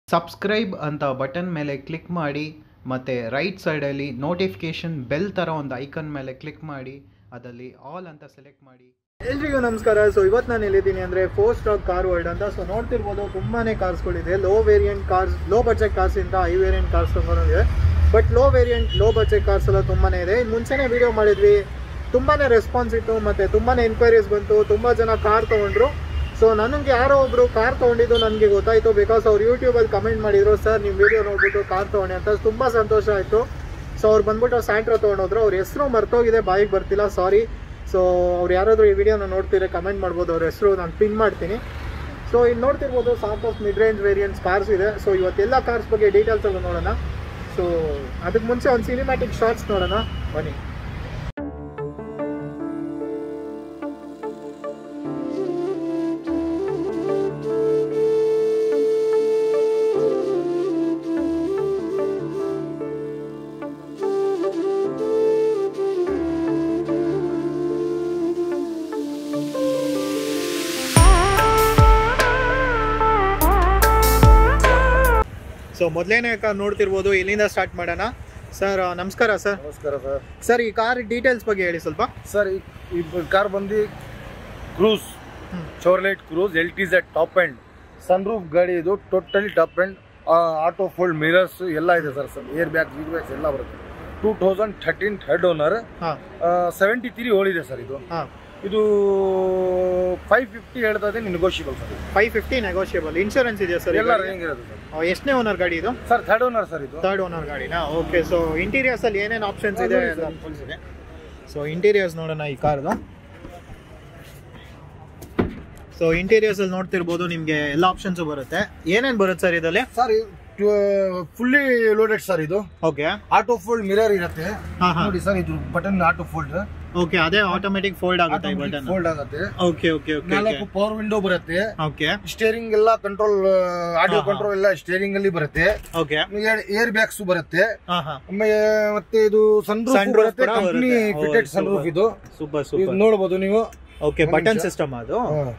Subscribe ಅಂತ button ಮೇಲೆ click ಮಾಡಿ ಮತ್ತು ರೈಟ್ ಸೈಡಲ್ಲಿ ನೋಟಿಫಿಕೇಷನ್ ಬೆಲ್ ಥರ ಒಂದು ಐಕನ್ ಮೇಲೆ ಕ್ಲಿಕ್ ಮಾಡಿ ಅದರಲ್ಲಿ ಆಲ್ ಅಂತ ಸೆಲೆಕ್ಟ್ ಮಾಡಿ ಎಲ್ರಿಗೂ ನಮಸ್ಕಾರ ಸೊ ಇವತ್ತು ನಾನು ಎಲ್ಲಿದ್ದೀನಿ ಅಂದರೆ ಫೋರ್ ಸ್ಟಾಕ್ ಕಾರ್ ವರ್ಲ್ಡ್ ಅಂತ ಸೊ ನೋಡ್ತಿರ್ಬೋದು ತುಂಬಾ ಕಾರ್ಸ್ಗಳಿದೆ low variant cars low budget ಕಾರ್ಸಿಂದ ಹೈ ವೇರಿಯಂಟ್ ಕಾರ್ಸ್ ಇದೆ but low variant low budget cars ಎಲ್ಲ ತುಂಬಾ ಇದೆ ಇನ್ನು ಮುಂಚೆನೇ ವೀಡಿಯೋ ಮಾಡಿದ್ವಿ ತುಂಬಾ ರೆಸ್ಪಾನ್ಸ್ ಇತ್ತು ಮತ್ತು ತುಂಬಾ ಎನ್ಕ್ವೈರೀಸ್ ಬಂತು ತುಂಬ ಜನ ಕಾರ್ ತೊಗೊಂಡ್ರು ಸೊ ನನಗೆ ಯಾರೋ ಒಬ್ಬರು ಕಾರ್ ತೊಗೊಂಡಿದ್ದು ನನಗೆ ಗೊತ್ತಾಯಿತು ಬಿಕಾಸ್ ಅವ್ರು ಯೂಟ್ಯೂಬಲ್ಲಿ ಕಮೆಂಟ್ ಮಾಡಿದ್ರು ಸರ್ ನಿಮ್ಮ ವೀಡಿಯೋ ನೋಡ್ಬಿಟ್ಟು ಕಾರ್ ತೊಗೊಂಡೆ ಅಂತ ತುಂಬ ಸಂತೋಷ ಆಯಿತು ಸೊ ಅವ್ರು ಬಂದ್ಬಿಟ್ಟು ಸ್ಯಾಂಟ್ರೋ ತೊಗೊಂಡೋದ್ರು ಅವ್ರ ಹೆಸರು ಮರ್ತೋಗಿದೆ ಬಾಯಿಗೆ ಬರ್ತಿಲ್ಲ ಸಾರಿ ಸೊ ಅವ್ರು ಯಾರಾದರೂ ಈ ವಿಡಿಯೋನ ನೋಡ್ತಿದ್ರೆ ಕಮೆಂಟ್ ಮಾಡ್ಬೋದು ಅವ್ರ ಹೆಸರು ನಾನು ಪಿನ್ ಮಾಡ್ತೀನಿ ಸೊ ಇಲ್ಲಿ ನೋಡ್ತಿರ್ಬೋದು ಸಾಕಷ್ಟು ಮಿಡ್ ರೇಂಜ್ ವೇರಿಯಂಟ್ಸ್ ಕಾರ್ಸ್ ಇದೆ ಸೊ ಇವತ್ತೆಲ್ಲ ಕಾರ್ಸ್ ಬಗ್ಗೆ ಡೀಟೇಲ್ಸ್ ಎಲ್ಲ ನೋಡೋಣ ಸೊ ಅದಕ್ಕೆ ಮುಂಚೆ ಒಂದು ಸಿನಿಮ್ಯಾಟಿಕ್ ಶಾರ್ಟ್ಸ್ ನೋಡೋಣ ಬನ್ನಿ ಸೊ ಮೊದಲೇನೇ ಕಾರ್ ನೋಡ್ತಿರ್ಬೋದು ಇಲ್ಲಿಂದ ಸ್ಟಾರ್ಟ್ ಮಾಡೋಣ ಸರ್ ನಮಸ್ಕಾರ ಸರ್ ನಮಸ್ಕಾರ ಸರ್ ಸರ್ ಈ ಕಾರ್ ಡೀಟೇಲ್ಸ್ ಬಗ್ಗೆ ಹೇಳಿ ಸ್ವಲ್ಪ ಸರ್ ಈ- ಈ ಕಾರ್ ಬಂದು ಕ್ರೂಸ್ ಹ್ಮ್. Chevrolet Cruze L T Z top end sun roof ಗಾಡಿ ಇದು totally top end auto fold mirrors ಎಲ್ಲ ಇದೆ ಸರ್ ಸರ್ ಏರ್ ಬ್ಯಾಗ್ ಗೀರ್ ಬ್ಯಾಗ್ಸ್ ಎಲ್ಲ ಬರುತ್ತೆ two thousand thirteen third owner ಹಾಂ ಸೆವೆಂಟಿ ತ್ರೀ ಓಡಿದೆ ಸರ್ ಇದು ಹಾಂ ಇದು ಫೈವ್ ಫಿಫ್ಟಿ ಹೇಳ್ತಾ ಇದೆ ನೆಗೋಷಿಯಬಲ್ ಸರ್ ಇದು. ಫೈವ್ ಫಿಫ್ಟಿ ನೆಗೋಷಿಯಬಲ್ ಇನ್ಶೂರೆನ್ಸ್ ಇದೆಯಾ ಸರ್ ಎಲ್ಲ ರನ್ನಿಂಗ್ ಇರೋದು ಸರ್ ಎಷ್ಟನೇ ಓನರ್ ಗಾಡಿ ಇದು ಸರ್ ಥರ್ಡ್ ಓನರ್ ಸರ್ ಇದು ಥರ್ಡ್ ಓನರ್ ಗಾಡಿನಾ ಓಕೆ ಸೊ ಇಂಟೀರಿಯರ್ಸ್ ಅಲ್ಲಿ ಏನೇನು ಆಪ್ಷನ್ಸ್ ಇದೆ ನೋಡಿ ಎಲ್ಲ sir. options ಇದೆ ಸೊ ಇಂಟೀರಿಯರ್ಸ್ ನೋಡೋಣ ಈ ಕಾರ್ದು ಸೊ ಇಂಟೀರಿಯರ್ಸ್ ಅಲ್ಲಿ ನೋಡ್ತಿರ್ಬೋದು ನಿಮಗೆ ಎಲ್ಲ ಆಪ್ಷನ್ಸ್ ಬರುತ್ತೆ ಏನೇನು ಬರುತ್ತೆ ಸರ್ ಇದರಲ್ಲಿ ಸರ್ ಫುಲ್ಲಿ ಲೋಡೆಡ್ ಸರ್ ಇದು ಓಕೆ ಆಟೋ ಫೋಲ್ಡ್ ಮಿರರ್ ಇರುತ್ತೆ ಹಾಂ ಹಾಂ ನೋಡಿ ಸರ್ ಇದು ಬಟನ್ ಆಟೋ ಫೋಲ್ಡ್ ಓಕೆ ಅದೇ ಆಟೋಮೆಟಿಕ್ ಫೋಲ್ಡ್ ಆಗುತ್ತೆ ಈ ಬಟನ್ ಫೋಲ್ಡ್ ಆಗುತ್ತೆ ಓಕೆ ಓಕೆ ಓಕೆ ನಾಲ್ಕು ಪವರ್ ವಿಂಡೋ ಬರುತ್ತೆ ಓಕೆ ಸ್ಟೇರಿಂಗ್ ಎಲ್ಲ ಕಂಟ್ರೋಲ್ ಆಡಿಯೋ ಹಾ, ಹಾ. ಕಂಟ್ರೋಲ್ ಎಲ್ಲ ಸ್ಟೇರಿಂಗ್ ಅಲ್ಲಿ ಬರುತ್ತೆ ಓಕೆ ಏರ್ ಬ್ಯಾಗ್ಸ್ ಬರುತ್ತೆ ಹಾಂ ಹಾಂ ಆಮೇಲೆ ಮತ್ತೆ ಇದು ಸನ್ ರೂಫ್ Sunroof ಬರುತ್ತೆ ಕೂಡ ಕಂಪ್ನಿ ಬರುತ್ತೆ. Oh, fitted sun super. Roof ಇದು ಸೂಪರ್ ಇದು ಸೂಪರ್ ನೋಡಬಹುದು ನೀವು ಓಕೆ ಒಂದ್ ಬಟನ್ ನಿಮಿಷ. ಸಿಸ್ಟಮ್ ಅದು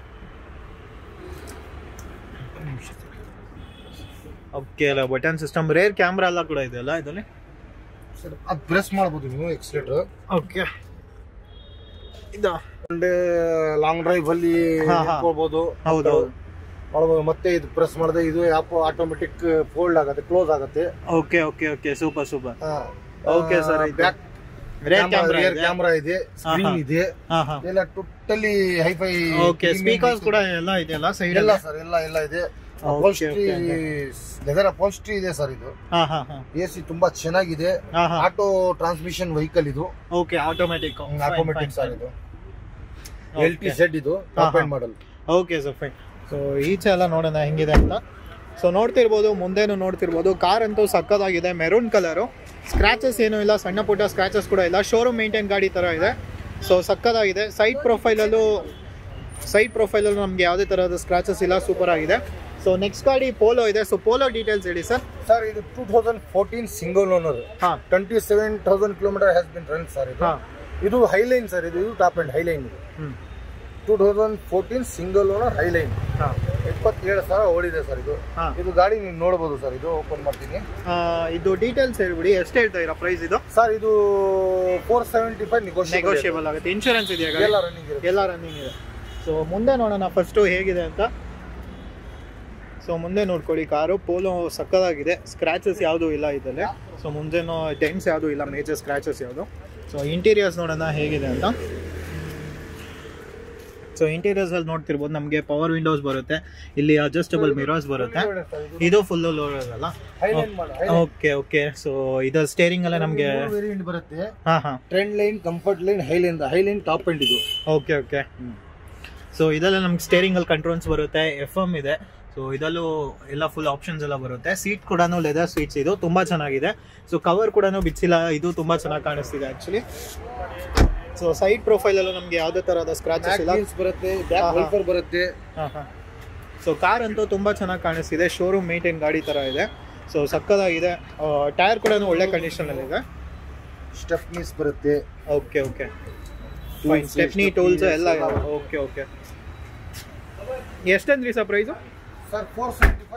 ಓಕೆ ಅಲ್ಲ ಬಟನ್ ಸಿಸ್ಟಮ್ ರೇರ್ ಕ್ಯಾಮ್ರಾ ಎಲ್ಲ ಕೂಡ ಇದೆಯಲ್ಲ ಇದರಲ್ಲಿ ಅದು ಪ್ರೆಸ್ ಮಾಡಬಹುದು ನೀವು ಎಕ್ಸ್ಲೇಟರ್ ಓಕೆ ಇದು ಲಾಂಗ್ ಡ್ರೈವ್ ಅಲ್ಲಿ ಹಾ, ಹಾ. ಹೋಗ್ಬೋದು ಹೌದು ಮಾಡಬಹುದು ಮತ್ತೆ ಇದು ಪ್ರೆಸ್ ಮಾಡಿದ್ರೆ ಇದು ಆಪ್ ಆಟೋಮೆಟಿಕ್ ಫೋಲ್ಡ್ ಆಗುತ್ತೆ ಕ್ಲೋಸ್ ಆಗುತ್ತೆ okay okay okay super super Okay, sir, ಇದು ಬ್ಯಾಕ್ ರೇರ್ ಕ್ಯಾಮ್ರಾ ಇದೆ ಕ್ಯಾಮ್ರಾ ಇದೆ ಸ್ಕ್ರೀನ್ ಹಾ. ಇದೆ ಹಾ ಹಾ ಎಲ್ಲ ಟೋಟಲಿ ಹೈಫೈ ಓಕೆ ಸ್ಪೀಕರ್ಸ್ ಕೂಡ ಎಲ್ಲ ಇದೆಯಲ್ಲ ಸೈಡ್ ಎಲ್ಲ ಸರ್ ಎಲ್ಲ ಎಲ್ಲ ಇದೆ Okay, upholstery okay, leather upholstery ಇದೆ ಸರ್ ಇದು ಹಾ ಹಾ ಹಾ ಎ ಸಿ ತುಂಬಾ ಚೆನ್ನಾಗಿದೆ ಹಾ ಹಾ ಆಟೋ ಟ್ರಾನ್ಸ್ಮಿಷನ್ ವೆಹಿಕಲ್ ಇದು ಓಕೆ ಆಟೋಮೆಟಿಕ್ ಆಟೋಮೆಟಿಕ್ ಸರ್ ಇದು ಎಲ್ ಟಿ ಸೆಡ್ ಇದು ಟಾಪ್ ಹಾ, end model okay sir fine so ಈಚೆ ಎಲ್ಲ ನೋಡೋಣ ಹೆಂಗಿದೆ ಅಂತ ಸೊ ನೋಡ್ತಿರ್ಬೋದು ಮುಂದೆನೂ ನೋಡ್ತಿರ್ಬೋದು ಕಾರ್ ಅಂತೂ ಸಕ್ಕದಾಗಿದೆ ಮೆರೂನ್ ಕಲರು ಸ್ಕ್ರಾಚಸ್ ಏನೂ ಇಲ್ಲ ಸಣ್ಣ ಪುಟ್ಟ ಸ್ಕ್ರಾಚಸ್ ಕೂಡ ಇಲ್ಲ ಶೋರೂಮ್ ಮೇಂಟೈನ್ ಗಾಡಿ ಥರ ಇದೆ ಸೊ ಸಕ್ಕದಾಗಿದೆ ಸೈಡ್ ಪ್ರೊಫೈಲಲ್ಲೂ ಸೈಡ್ ಪ್ರೊಫೈಲಲ್ಲೂ ನಮಗೆ ಯಾವುದೇ ಥರದ ಸ್ಕ್ರಾಚಸ್ ಇಲ್ಲ ಸೂಪರ್ ಆಗಿದೆ ಸೊ ನೆಕ್ಸ್ಟ್ ಗಾಡಿ ಪೋಲೋ ಇದೆ ಸೊ ಪೋಲೋ ಡೀಟೇಲ್ಸ್ ಹೇಳಿ ಸರ್ ಸರ್ ಇದು two thousand fourteen single owner ಹಾಂ twenty seven thousand kilometre has been run sir ಇದು ಹಾಂ ಇದು ಹೈಲೈನ್ ಸರ್ ಇದು ಇದು ಟಾಪ್ ಎಂಡ್ ಹೈಲೈನ್ ಇದು ಹ್ಞೂ two thousand fourteen single owner Highline ಹಾಂ ಇಪ್ಪತ್ತೇಳು ಸಾವಿರ ಓಡಿದೆ ಸರ್ ಇದು ಹಾಂ ಇದು ಗಾಡಿ ನೀವು ನೋಡ್ಬೋದು ಸರ್ ಇದು ಓಪನ್ ಮಾಡ್ತೀನಿ ಇದು ಡೀಟೇಲ್ಸ್ ಹೇಳ್ಬಿಡಿ ಎಷ್ಟು ಹೇಳ್ತಾ ಇರೋ ಪ್ರೈಸ್ ಇದು ಸರ್ ಇದು four seventy five negotiable negotiable ಆಗುತ್ತೆ ಇನ್ಶೂರೆನ್ಸ್ ಇದೆಯಾ ಗಾಡಿ ಎಲ್ಲ ರನ್ನಿಂಗ್ ಇರುತ್ತೆ ಎಲ್ಲ ರನ್ನಿಂಗ್ ಇದೆ ಸೊ ಮುಂದೆ ನೋಡೋಣ ಫಸ್ಟು ಹೇಗಿದೆ ಅಂತ ಸೊ ಮುಂದೆ ನೋಡ್ಕೊಳ್ಳಿ ಕಾರು ಪೋಲೋ ಸಕ್ಕದಾಗಿದೆ ಸ್ಕ್ರ್ಯಾಚಸ್ ಯಾವುದೂ ಇಲ್ಲ ಇದರಲ್ಲಿ ಸೊ ಮುಂದೆನೂ ಡೆನ್ಸ್ ಯಾವುದೂ ಇಲ್ಲ ಮೇಜರ್ ಸ್ಕ್ರ್ಯಾಚಸ್ ಯಾವುದು ಸೊ ಇಂಟೀರಿಯರ್ಸ್ ನೋಡೋಣ ಹೇಗಿದೆ ಅಂತ ಸೊ ಇಂಟೀರಿಯರ್ಸ್ ಅಲ್ಲಿ ನೋಡ್ತಿರ್ಬೋದು ನಮಗೆ ಪವರ್ ವಿಂಡೋಸ್ ಬರುತ್ತೆ ಇಲ್ಲಿ ಅಡ್ಜಸ್ಟಬಲ್ ಮಿರರ್ಸ್ ಬರುತ್ತೆ ಇದು ಫುಲ್ ಲೋರಲ್ಲ ಹೈಲೈನ್ ಮಾಡಿ ಓಕೆ ಓಕೆ ಸೊ ಇದು ಸ್ಟೇರಿಂಗ್ ಎಲ್ಲ ನಮಗೆ ವೇರಿಯಂಟ್ ಬರುತ್ತೆ ಹಾಂ ಹಾಂ Trendline Comfortline Highline Highline top end ಇದು ಓಕೆ ಓಕೆ ಸೊ ಇದೆಲ್ಲ ನಮ್ಗೆ ಸ್ಟೇರಿಂಗ್ ಅಲ್ಲಿ ಕಂಟ್ರೋಲ್ಸ್ ಬರುತ್ತೆ ಎಫ್ ಎಮ್ ಇದೆ ಸೊ ಇದಲ್ಲೂ ಎಲ್ಲ ಫುಲ್ ಆಪ್ಷನ್ಸ್ ಎಲ್ಲ ಬರುತ್ತೆ ಸೀಟ್ ಕೂಡ ಲೆದರ್ ಸೀಟ್ಸ್ ಇದು ತುಂಬಾ ಚೆನ್ನಾಗಿದೆ ಸೊ ಕವರ್ ಕೂಡ ಬಿಚ್ಚಿಲ್ಲ ಇದು ತುಂಬಾ ಚೆನ್ನಾಗಿ ಕಾಣಿಸ್ತಿದೆ ಆಕ್ಚುಲಿ ಸೊ ಸೈಡ್ ಪ್ರೊಫೈಲ್ ಅಲ್ಲೂ ನಮ್ಗೆ ಯಾವುದೇ ತರಹದ ಸ್ಕ್ರಾಚಸ್ ಇಲ್ಲ Wheels ಬರುತ್ತೆ ಬ್ಯಾಕ್ ಹಾ, ಹಾ. ವೈಫರ್ ಬರುತ್ತೆ ಸೊ ಕಾರ್ ಅಂತೂ ತುಂಬಾ ಚೆನ್ನಾಗಿ ಕಾಣಿಸ್ತಿದೆ ಶೋರೂಮ್ ಮೇಂಟೈನ್ ಗಾಡಿ ತರ ಇದೆ ಸೊ ಸಕ್ಕದಾಗಿದೆ ಟೈರ್ ಕೂಡ ಒಳ್ಳೆ ಕಂಡೀಷನ್ ಅಲ್ಲಿ ಇದೆ ಸ್ಟೆಪ್ನೀಸ್ ಬರುತ್ತೆ okay okay Tools, stepney stepney, tools ಎಲ್ಲ ಎಲ್ಲ. ಓಕೆ ಓಕೆ ಎಷ್ಟಂದ್ರಿ sir price sir four seventy five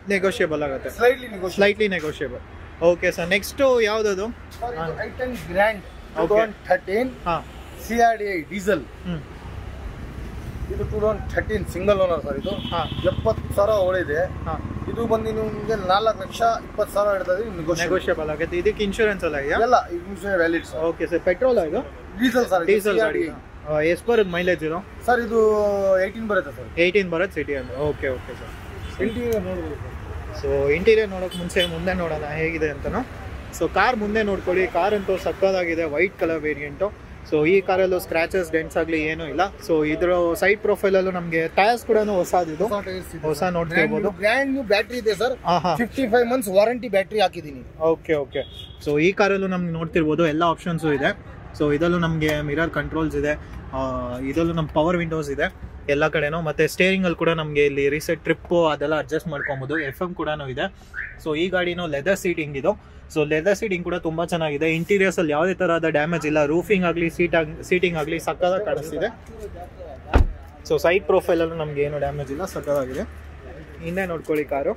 negotiable ಆಗುತ್ತೆ slightly negotiate slightly negotiable okay sir next ಯಾವುದದು i ten grand two Okay. Thousand thirteen ಹಾಂ C R D I diesel ಹ್ಞೂ ಇದು two thousand thirteen single owner sir ಇದು ಹಾಂ ಎಪ್ಪತ್ತು ಸಾವಿರ ಓಡಿದೆ ಹಾಂ ಇದು ಬಂದು ನಿಮಗೆ ನಾಲ್ಕು ಲಕ್ಷ ಇಪ್ಪತ್ತು ಸಾವಿರ ಇರ್ತದೆ ನೆಗೋಷಿಯೇಟ್ ನೆಗೋಷಿಯಬಲ್ ಆಗುತ್ತೆ ಇದಕ್ಕೆ ಇನ್ಶೂರೆನ್ಸ್ ಎಲ್ಲ ಇದೆಯಾ ಎಲ್ಲ insurance valid sir okay sir petrol ಇದು ಡೀಸೆಲ್ ಸರ್ ಡೀಸೆಲ್ ಗಾಡಿ ಎಷ್ಟು ಬರುತ್ತೆ ಮೈಲೇಜ್ ಇದು ಸರ್ ಇದು ಏಯ್ಟೀನ್ ಬರುತ್ತೆ ಸರ್ ಏಯ್ಟೀನ್ ಬರುತ್ತೆ ಸಿಟಿ ಅಂದ್ರೆ ಓಕೆ ಓಕೆ ಸರ್ ಇಂಟೀರಿಯರ್ ನೋಡ್ಬೋದು ಸರ್ ಸೊ ಇಂಟೀರಿಯರ್ ನೋಡೋಕೆ ಮುಂಚೆ ಮುಂದೆ ನೋಡೋಣ ಹೇಗಿದೆ ಅಂತನೂ ಸೊ ಕಾರ್ ಮುಂದೆ ನೋಡ್ಕೊಳ್ಳಿ ಕಾರ್ ಅಂತೂ ಸಕ್ಕದಾಗಿದೆ ವೈಟ್ ಕಲರ್ ವೇರಿಯಂಟು ಸೊ ಈ ಕಾರಲ್ಲೂ ಸ್ಕ್ರಾಚಸ್ ಡೆಂಟ್ಸ್ ಆಗಲಿ ಏನೂ ಇಲ್ಲ ಸೊ ಇದ್ರ ಸೈಡ್ ಪ್ರೊಫೈಲಲ್ಲೂ ನಮಗೆ ಟೈರ್ಸ್ ಕೂಡ ಹೊಸದಿದು ಹೊಸ ನೋಡ್ತಿರ್ಬೋದು. ಬ್ರ್ಯಾಂಡ್ ನ್ಯೂ ಬ್ಯಾಟ್ರಿ ಇದೆ ಸರ್ ಹಾಂ ಹಾಂ fifty five months warranty battery ಹಾಕಿದ್ದೀನಿ ಓಕೆ ಓಕೆ ಸೊ ಈ ಕಾರಲ್ಲೂ ನಮ್ಗೆ ನೋಡ್ತಿರ್ಬೋದು ಎಲ್ಲ ಆಪ್ಷನ್ಸು ಇದೆ ಸೊ ಇದರಲ್ಲೂ ನಮಗೆ ಮಿರರ್ ಕಂಟ್ರೋಲ್ಸ್ ಇದೆ ಆ, ಇದರಲ್ಲೂ ನಮ್ಮ ಪವರ್ ವಿಂಡೋಸ್ ಇದೆ ಎಲ್ಲ ಕಡೆನೂ ಮತ್ತು ಸ್ಟೇರಿಂಗಲ್ಲಿ ಕೂಡ ನಮಗೆ ಇಲ್ಲಿ ರೀಸೆಟ್ ಟ್ರಿಪ್ಪು ಅದೆಲ್ಲ ಅಡ್ಜಸ್ಟ್ ಮಾಡ್ಕೊಬೋದು ಎಫ್ ಎಮ್ ಕೂಡ ಇದೆ ಸೊ ಈ ಗಾಡಿನೂ ಲೆದರ್ ಸೀಟಿಂಗ್ ಇದು ಸೊ ಲೆದರ್ ಸೀಟಿಂಗ್ ಕೂಡ ತುಂಬ ಚೆನ್ನಾಗಿದೆ ಇಂಟೀರಿಯರ್ಸಲ್ಲಿ ಯಾವುದೇ ಥರದ ಡ್ಯಾಮೇಜ್ ಇಲ್ಲ ರೂಫಿಂಗ್ ಆಗಲಿ ಸೀಟ್ ಆಗಿ ಸೀಟಿಂಗ್ ಆಗಲಿ ಸಕ್ಕದಾಗಿ ಕಾಣಿಸ್ತಿದೆ ಸೊ ಸೈಡ್ ಪ್ರೊಫೈಲಲ್ಲೂ ನಮ್ಗೆ ಏನು ಡ್ಯಾಮೇಜ್ ಇಲ್ಲ ಸಕ್ಕದಾಗಿದೆ ಹಿಂದೆ ನೋಡ್ಕೊಳ್ಳಿ ಕಾರು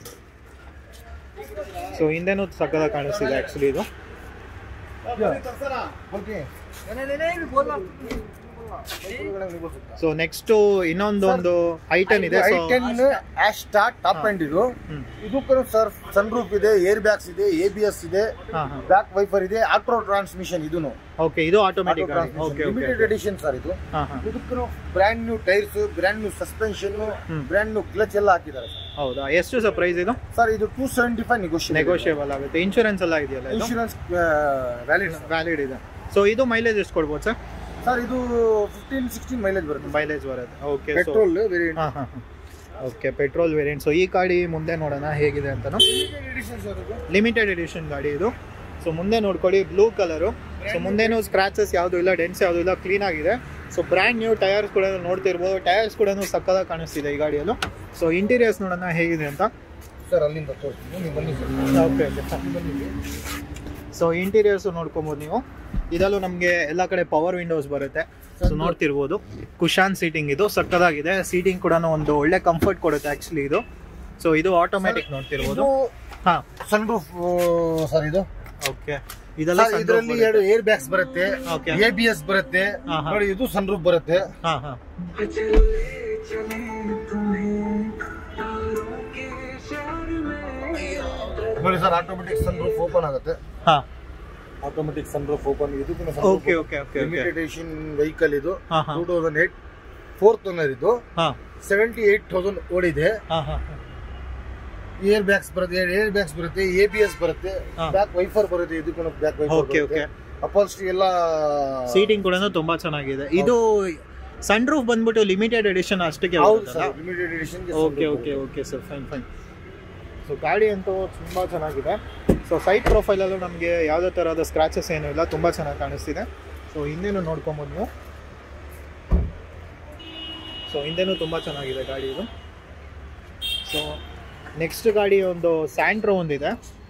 ಸೊ ಹಿಂದೆನೂ ಸಕ್ಕದಾಗಿ ಕಾಣಿಸ್ತಿದೆ ಆ್ಯಕ್ಚುಲಿ ಇದು ಓಕೆ ಸೊ ನೆಕ್ಸ್ಟ್ ಇನ್ನೊಂದು ಒಂದು ಐಟನ್ ಇದೆ so i ten Asta top end ಇದು ಹ್ಮ್. ಇದಕ್ಕೂ ಸರ್ ಸನ್ ರೂಫ್ ಇದೆ ಏರ್ ಬ್ಯಾಗ್ಸ್ ಇದೆ ಎ ಬಿ ಎಸ್ ಇದೆ ಹಾಂ ಹಾಂ ಬ್ಯಾಕ್ ವೈಫರ್ ಇದೆ ಆಟ್ರೋ ಟ್ರಾನ್ಸ್ಮಿಷನ್ ಇದೂನು ಓಕೆ ಇದು ಆಟೋಮೆಟಿಕ್ ಗಾಡಿ okay okay limited edition sir ಇದು ಹಾಂ ಹಾಂ ಇದಕ್ಕೂ brand new tyres brand new suspension ಹ್ಮ್. ಬ್ರ್ಯಾಂಡ್ ನ್ಯೂ ಕ್ಲಚ್ ಎಲ್ಲ ಹಾಕಿದ್ದಾರೆ ಹೌದಾ ಎಷ್ಟು ಸರ್ ಪ್ರೈಸ್ ಇದು ಸರ್ ಇದು two seventy five negotiate negotiable ಆಗುತ್ತೆ ಇನ್ಶೂರೆನ್ಸ್ ಎಲ್ಲ ಇದೆಯಲ್ಲ ಇದು ಇನ್ಶೂರೆನ್ಸ್ ವ್ಯಾಲಿಡ್ ವ್ಯಾಲಿಡ್ ಇದೆ ಸೊ ಇದು ಮೈಲೇಜ್ ಎಷ್ಟು ಕೊಡ್ಬೋದು ಸರ್ ಸರ್ ಇದು ಫಿಫ್ಟೀನ್ ಸಿಕ್ಸ್ಟೀನ್ ಮೈಲೇಜ್ ಬರುತ್ತೆ ಮೈಲೇಜ್ ಬರುತ್ತೆ ಓಕೆ ಸೊ ಪೆಟ್ರೋಲ್ ವೇರಿಯಂಟ್ ಹಾಂ ಹಾಂ ಓಕೆ ಪೆಟ್ರೋಲ್ ವೇರಿಯಂಟ್ ಸೊ ಈ ಗಾಡಿ ಮುಂದೆ ನೋಡೋಣ ಹೇಗಿದೆ ಅಂತನೂ ಎಡಿಷನ್ ಸರ್ ಇದು ಲಿಮಿಟೆಡ್ ಎಡಿಷನ್ ಗಾಡಿ ಇದು ಸೊ ಮುಂದೆ ನೋಡ್ಕೊಳ್ಳಿ ಬ್ಲೂ ಕಲರು ಸೊ ಮುಂದೆನೂ ಸ್ಕ್ರಾಚಸ್ ಯಾವುದು ಇಲ್ಲ ಡೆನ್ಸ್ ಯಾವುದು ಇಲ್ಲ ಕ್ಲೀನ್ ಆಗಿದೆ ಸೊ ಬ್ರ್ಯಾಂಡ್ ನ್ಯೂ ಟೈರ್ಸ್ ಕೂಡ ನೋಡ್ತಿರ್ಬೋದು ಟೈರ್ಸ್ ಕೂಡ ಸಕ್ಕದಾಗಿ ಕಾಣಿಸ್ತಿದೆ ಈ ಗಾಡಿಯಲ್ಲೂ ಸೊ ಇಂಟೀರಿಯರ್ಸ್ ನೋಡೋಣ ಹೇಗಿದೆ ಅಂತ ಸರ್ ಅಲ್ಲಿಂದ ತೋರಿಸ್ತೀನಿ ನೀವು ಬನ್ನಿ sir okay okay so interiors ನೋಡ್ಕೊಬೋದು ನೀವು ಇದರಲ್ಲೂ ನಮಗೆ ಎಲ್ಲ ಕಡೆ ಪವರ್ ವಿಂಡೋಸ್ ಬರುತ್ತೆ ಸೊ ನೋಡ್ತಿರ್ಬೋದು ಕುಶಾನ್ ಸೀಟಿಂಗ್ ಇದು ಸಕ್ಕದಾಗಿದೆ ಸೀಟಿಂಗ್ ಕೂಡ ಒಂದು ಒಳ್ಳೆ ಕಂಫರ್ಟ್ ಕೊಡುತ್ತೆ ಆ್ಯಕ್ಚುಲಿ ಇದು ಸೊ ಇದು ಆಟೋಮೆಟಿಕ್ ನೋಡ್ತಿರ್ಬೋದು ಇದು ಹಾಂ ಸನ್ ರೂಫ್ ಸರ್ ಇದು ಓಕೆ ಇದೆಲ್ಲ ಸರ್ ಇದರಲ್ಲಿ ಎರಡು ಏರ್ ಬ್ಯಾಗ್ಸ್ ಬರುತ್ತೆ Okay. ಎ ಬಿ ಎಸ್ ಬರುತ್ತೆ ಹಾ, ಹಾ. ನೋಡಿ ಇದು ಸನ್ ರೂಫ್ ಬರುತ್ತೆ ಹಾಂ ಹಾಂ ನೋಡಿ sir automatic sun roof open ಆಗುತ್ತೆ ಹಾಂ ಆಟೋಮೆಟಿಕ್ ಸನ್ ರೂಫ್ ಓಪನ್ ಇದಕ್ಕೂ okay okay okay okay limited edition vehicle ಇದು ಹಾ, ಹಾ. Two thousand eight fourth owner ಇದು ಹಾಂ ಸೆವೆಂಟಿ ಏಟ್ ತೌಸಂಡ್ ಓಡಿದೆ ಹಾಂ ಹಾಂ ಏರ್ ಬ್ಯಾಗ್ಸ್ ಬರುತ್ತೆ ಏರ್ ಬ್ಯಾಗ್ಸ್ ಬರುತ್ತೆ ಎ ಬಿ ಎಸ್ ಬರುತ್ತೆ ಹಾ. ಬ್ಯಾಕ್ ವೈಫರ್ ಬರುತ್ತೆ ಇದಕ್ಕೂ back okay okay wiper upholstery ಎಲ್ಲ ಸೀಟಿಂಗ್ ಕೂಡ ತುಂಬಾ ಚೆನ್ನಾಗಿದೆ ಇದು ಸನ್ ರೂಫ್ ಬಂದ್ಬಿಟ್ಟು ಲಿಮಿಟೆಡ್ ಎಡಿಷನ್ ಅಷ್ಟಕ್ಕೆ ಹೌದು sir limited edition okay okay okay sir fine fine so ಗಾಡಿ ಅಂತೂ ತುಂಬ ಚೆನ್ನಾಗಿದೆ ಸೊ ಸೈಡ್ ಪ್ರೊಫೈಲಲ್ಲೂ ನಮಗೆ ಯಾವುದೇ ಥರದ ಸ್ಕ್ರಾಚಸ್ ಏನೂ ಇಲ್ಲ ತುಂಬ ಚೆನ್ನಾಗಿ ಕಾಣಿಸ್ತಿದೆ ಸೊ ಹಿಂದೆನೂ ನೋಡ್ಕೊಬೋದು ನೀವು ಸೊ ಹಿಂದೆನೂ ತುಂಬ ಚೆನ್ನಾಗಿದೆ ಗಾಡಿ ಇದು ಸೊ ನೆಕ್ಸ್ಟ್ ಗಾಡಿ ಒಂದು ಸ್ಯಾಂಟ್ರೋ ಒಂದಿದೆ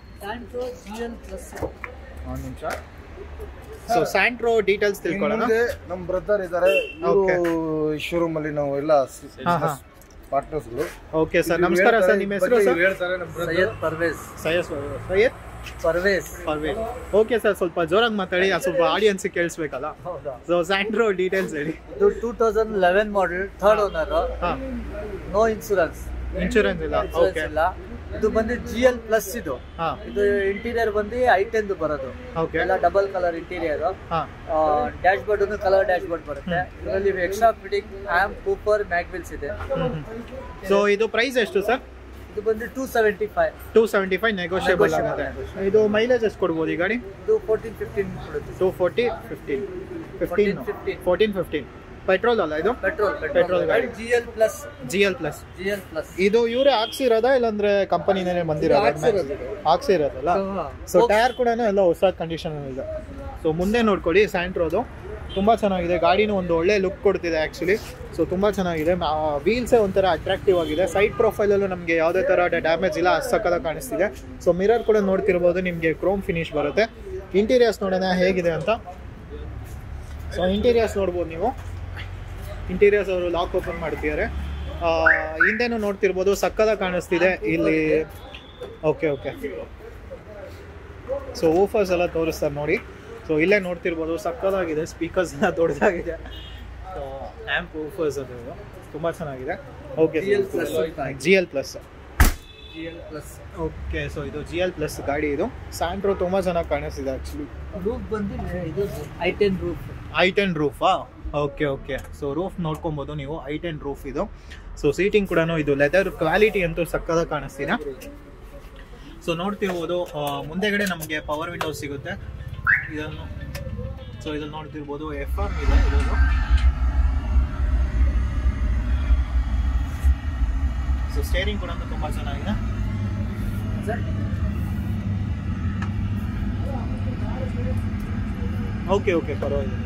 ಒಂದು ನಿಮಿಷ ಸೊ ಸ್ಯಾಂಟ್ರೋ ಡೀಟೇಲ್ಸ್ ತಿಳ್ಕೊಳ್ಳೋಣ ಮುಂದೆ ನಮ್ಮ ಬ್ರದರ್ ಇದ್ದಾರೆ Okay. ಶೋರೂಮ್ ಅಲ್ಲಿ ನಾವು ಎಲ್ಲ ಹಾ, ಹಾ. ಪಾರ್ಟ್ನರ್ಸ್ಗಳು ಓಕೆ ಸರ್ ನಮಸ್ಕಾರ ಸರ್ ನಿಮ್ಮ ಹೆಸರು ಸರ್ ಹೇಳ್ತಾರೆ ನಮ್ಮ brother Syed Parvez Syed Syed Parvez Parvez okay sir ಸ್ವಲ್ಪ ಜೋರಾಗಿ ಮಾತಾಡಿ ಅದು ಸ್ವಲ್ಪ ಆಡಿಯನ್ಸ್ ಕೇಳಿಸ್ಬೇಕಲ್ಲ ಹೌದಾ ಸೊ ಸ್ಯಾಂಟ್ರೋ ಡೀಟೇಲ್ಸ್ ಹೇಳಿ ಇದು two thousand eleven model third owner ಹಾಂ ನೋ ಇನ್ಸೂರೆನ್ಸ್ ಇನ್ಶೂರೆನ್ಸ್ ಇಲ್ಲ ಇನ್ಸೂರೆನ್ಸ್ ಓಕೆ ಇಲ್ಲ ಇದು ಬಂದು ಜಿ ಎಲ್ ಪ್ಲಸ್ ಇದು ಹಾಂ ಇದು ಇಂಟೀರಿಯರ್ ಬಂದು ಐಟೆಂದು ಬರೋದು ಓಕೆ ಎಲ್ಲ ಡಬಲ್ ಕಲರ್ ಇಂಟೀರಿಯರ್ ಹಾಂ dash board colour dash board ಬರುತ್ತೆ ಇದರಲ್ಲಿ extra fitting um cooper mag wheels ಇದೆ ಸೊ ಇದು ಪ್ರೈಸ್ ಎಷ್ಟು ಸರ್ ಇದು ಬಂದು two seventy five two seventy five negotiable Negotiable, ಆಗುತ್ತೆ ಇದು ಮೈಲೇಜ್ ಎಷ್ಟು ಕೊಡ್ಬೋದು ಈ ಗಾಡಿ ಇದು ಫೋರ್ಟೀನ್ ಫಿಫ್ಟೀನ್ ಕೊಡುತ್ತೆ two forty fifteen fifteen 15. Fourteen fifteen petrol ಅಲ್ಲ ಇದು ಪೆಟ್ರೋಲ್ Petrol ಪೆಟ್ರೋಲ್ ಗಾಡಿ. G L plus G L plus G L plus ಇದು ಇವರೇ ಹಾಕ್ಸಿರೋದಾ ಇಲ್ಲಾಂದ್ರೆ ಕಂಪನಿನೇ ಬಂದಿರೋದಾ ಹಾಕ್ಸಿರೋದು ಇದು. ಹಾಕ್ಸಿರೋದಲ್ಲ ಸೊ ಟೈರ್ ಕೂಡ ಎಲ್ಲ ಹೊಸ ಕಂಡೀಷನ್ ಇದೆ ಸೊ ಮುಂದೆ ನೋಡ್ಕೊಳ್ಳಿ ಸ್ಯಾಂಟ್ರೋದು ತುಂಬ ಚೆನ್ನಾಗಿದೆ ಗಾಡಿನೂ ಒಂದು ಒಳ್ಳೆ ಲುಕ್ ಕೊಡ್ತಿದೆ ಆ್ಯಕ್ಚುಲಿ ಸೊ ತುಂಬ ಚೆನ್ನಾಗಿದೆ ವೀಲ್ಸೇ ಒಂಥರ ಅಟ್ರಾಕ್ಟಿವ್ ಆಗಿದೆ ಸೈಡ್ ಪ್ರೊಫೈಲಲ್ಲೂ ನಮಗೆ ಯಾವುದೇ ಥರ ಡ್ಯಾಮೇಜ್ ಇಲ್ಲ ಅಷ್ಟು ಸಕ್ಕದಾಗಿ ಕಾಣಿಸ್ತಿದೆ ಸೊ ಮಿರರ್ ಕೂಡ ನೋಡ್ತಿರ್ಬೋದು ನಿಮಗೆ ಕ್ರೋಮ್ ಫಿನಿಶ್ ಬರುತ್ತೆ ಇಂಟೀರಿಯರ್ಸ್ ನೋಡೋಣ ಹೇಗಿದೆ ಅಂತ ಸೊ ಇಂಟೀರಿಯರ್ಸ್ ನೋಡ್ಬೋದು ನೀವು ಇಂಟೀರಿಯರ್ಸ್ ಅವರು ಲಾಕ್ ಓಪನ್ ಮಾಡ್ತಿದ್ದಾರೆ ಹಿಂದೆನೂ ನೋಡ್ತಿರ್ಬೋದು ಸಕ್ಕದ ಕಾಣಿಸ್ತಿದೆ ಇಲ್ಲಿ ಓಕೆ ಓಕೆ ಸೊ ಓಫರ್ಸ್ ಎಲ್ಲ ತೋರಿಸ್ತಾರೆ ನೋಡಿ ಸೊ ಇಲ್ಲೇ ನೋಡ್ತಿರ್ಬೋದು ಸಕ್ಕದಾಗಿದೆ ಸ್ಪೀಕರ್ಸ್ ಎಲ್ಲ ದೊಡ್ಡದಾಗಿದೆ ಸೊ ಆ್ಯಂಪ್ ಓಫರ್ಸ್ ಅದು ತುಂಬ ಚೆನ್ನಾಗಿದೆ ಓಕೆ GL plus ಅಂತ. G L plus GL plus. Okay so ಇದು ಜಿ ಎಲ್ ಪ್ಲಸ್ ಗಾಡಿ ಇದು ಸ್ಯಾಂಟ್ರೋ ತುಂಬ ಚೆನ್ನಾಗಿ ಕಾಣಿಸ್ತಿದೆ ಆ್ಯಕ್ಚುಲಿ Roof ಬಂದು ಇದು I ten roof I ten ರೂಫಾ ಓಕೆ ಓಕೆ ಸೊ ರೂಫ್ ನೋಡ್ಕೊಬೋದು ನೀವು ಐ ಟೆನ್ ರೂಫ್ ಇದು ಸೊ ಸೀಟಿಂಗ್ ಕೂಡ ಇದು ಲೆದರ್ ಕ್ವಾಲಿಟಿ ಅಂತೂ ಸಕ್ಕದಾಗಿ ಕಾಣಿಸ್ತಿದೆ ಸೊ ನೋಡ್ತಿರ್ಬೋದು ಆ, ಮುಂದೆಗಡೆ ನಮಗೆ ಪವರ್ ವಿಂಡೋಸ್ ಸಿಗುತ್ತೆ ಇದನ್ನು ಸೊ ಇದಲ್ಲಿ ನೋಡ್ತಿರ್ಬೋದು ಎಫ್ ಆರ್ ಇದೆ ಇದನ್ನು ಸೊ ಸ್ಟೇರಿಂಗ್ ಕೂಡ ತುಂಬ ಚೆನ್ನಾಗಿದೆ ಓಕೆ ಓಕೆ ಪರವಾಗಿಲ್ಲ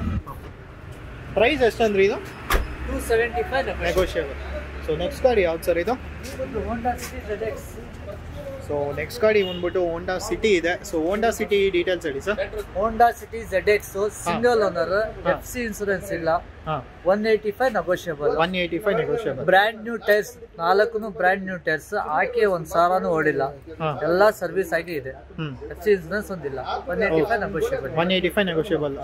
ಪ್ರೈಸ್ ಎಷ್ಟಂದ್ರಿ ಇದು two seventy five negotiable so next ಗಾಡಿ ಯಾವ್ದು ಸರ್ ಇದು Honda City Z X so next ಗಾಡಿ ಬಂದ್ಬಿಟ್ಟು ಹೋಂಡಾ ಸಿಟಿ ಇದೆ ಸೊ ಹೋಂಡಾ ಸಿಟಿ ಡೀಟೇಲ್ಸ್ ಹೇಳಿ sir Honda City Z X single owner ಹಾ. ಎಫ್ ಸಿ ಇನ್ಸೂರೆನ್ಸ್ ಇಲ್ಲ ಹಾಂ one eighty five negotiable one eighty five negotiable brand new tyres ನಾಲ್ಕು brand new tyres ಹಾಕಿ ಒಂದ್ ಸಾವಿರನೂ ಓಡಿಲ್ಲ ಹಾಂ ಎಲ್ಲಾ ಸರ್ವಿಸ್ ಆಗಿ ಇದೆ ಹ್ಞೂ ಎಫ್ ಸಿ ಇನ್ಸೂರೆನ್ಸ್ ಒಂದಿಲ್ಲ one eighty five negotiable one eighty five negotiable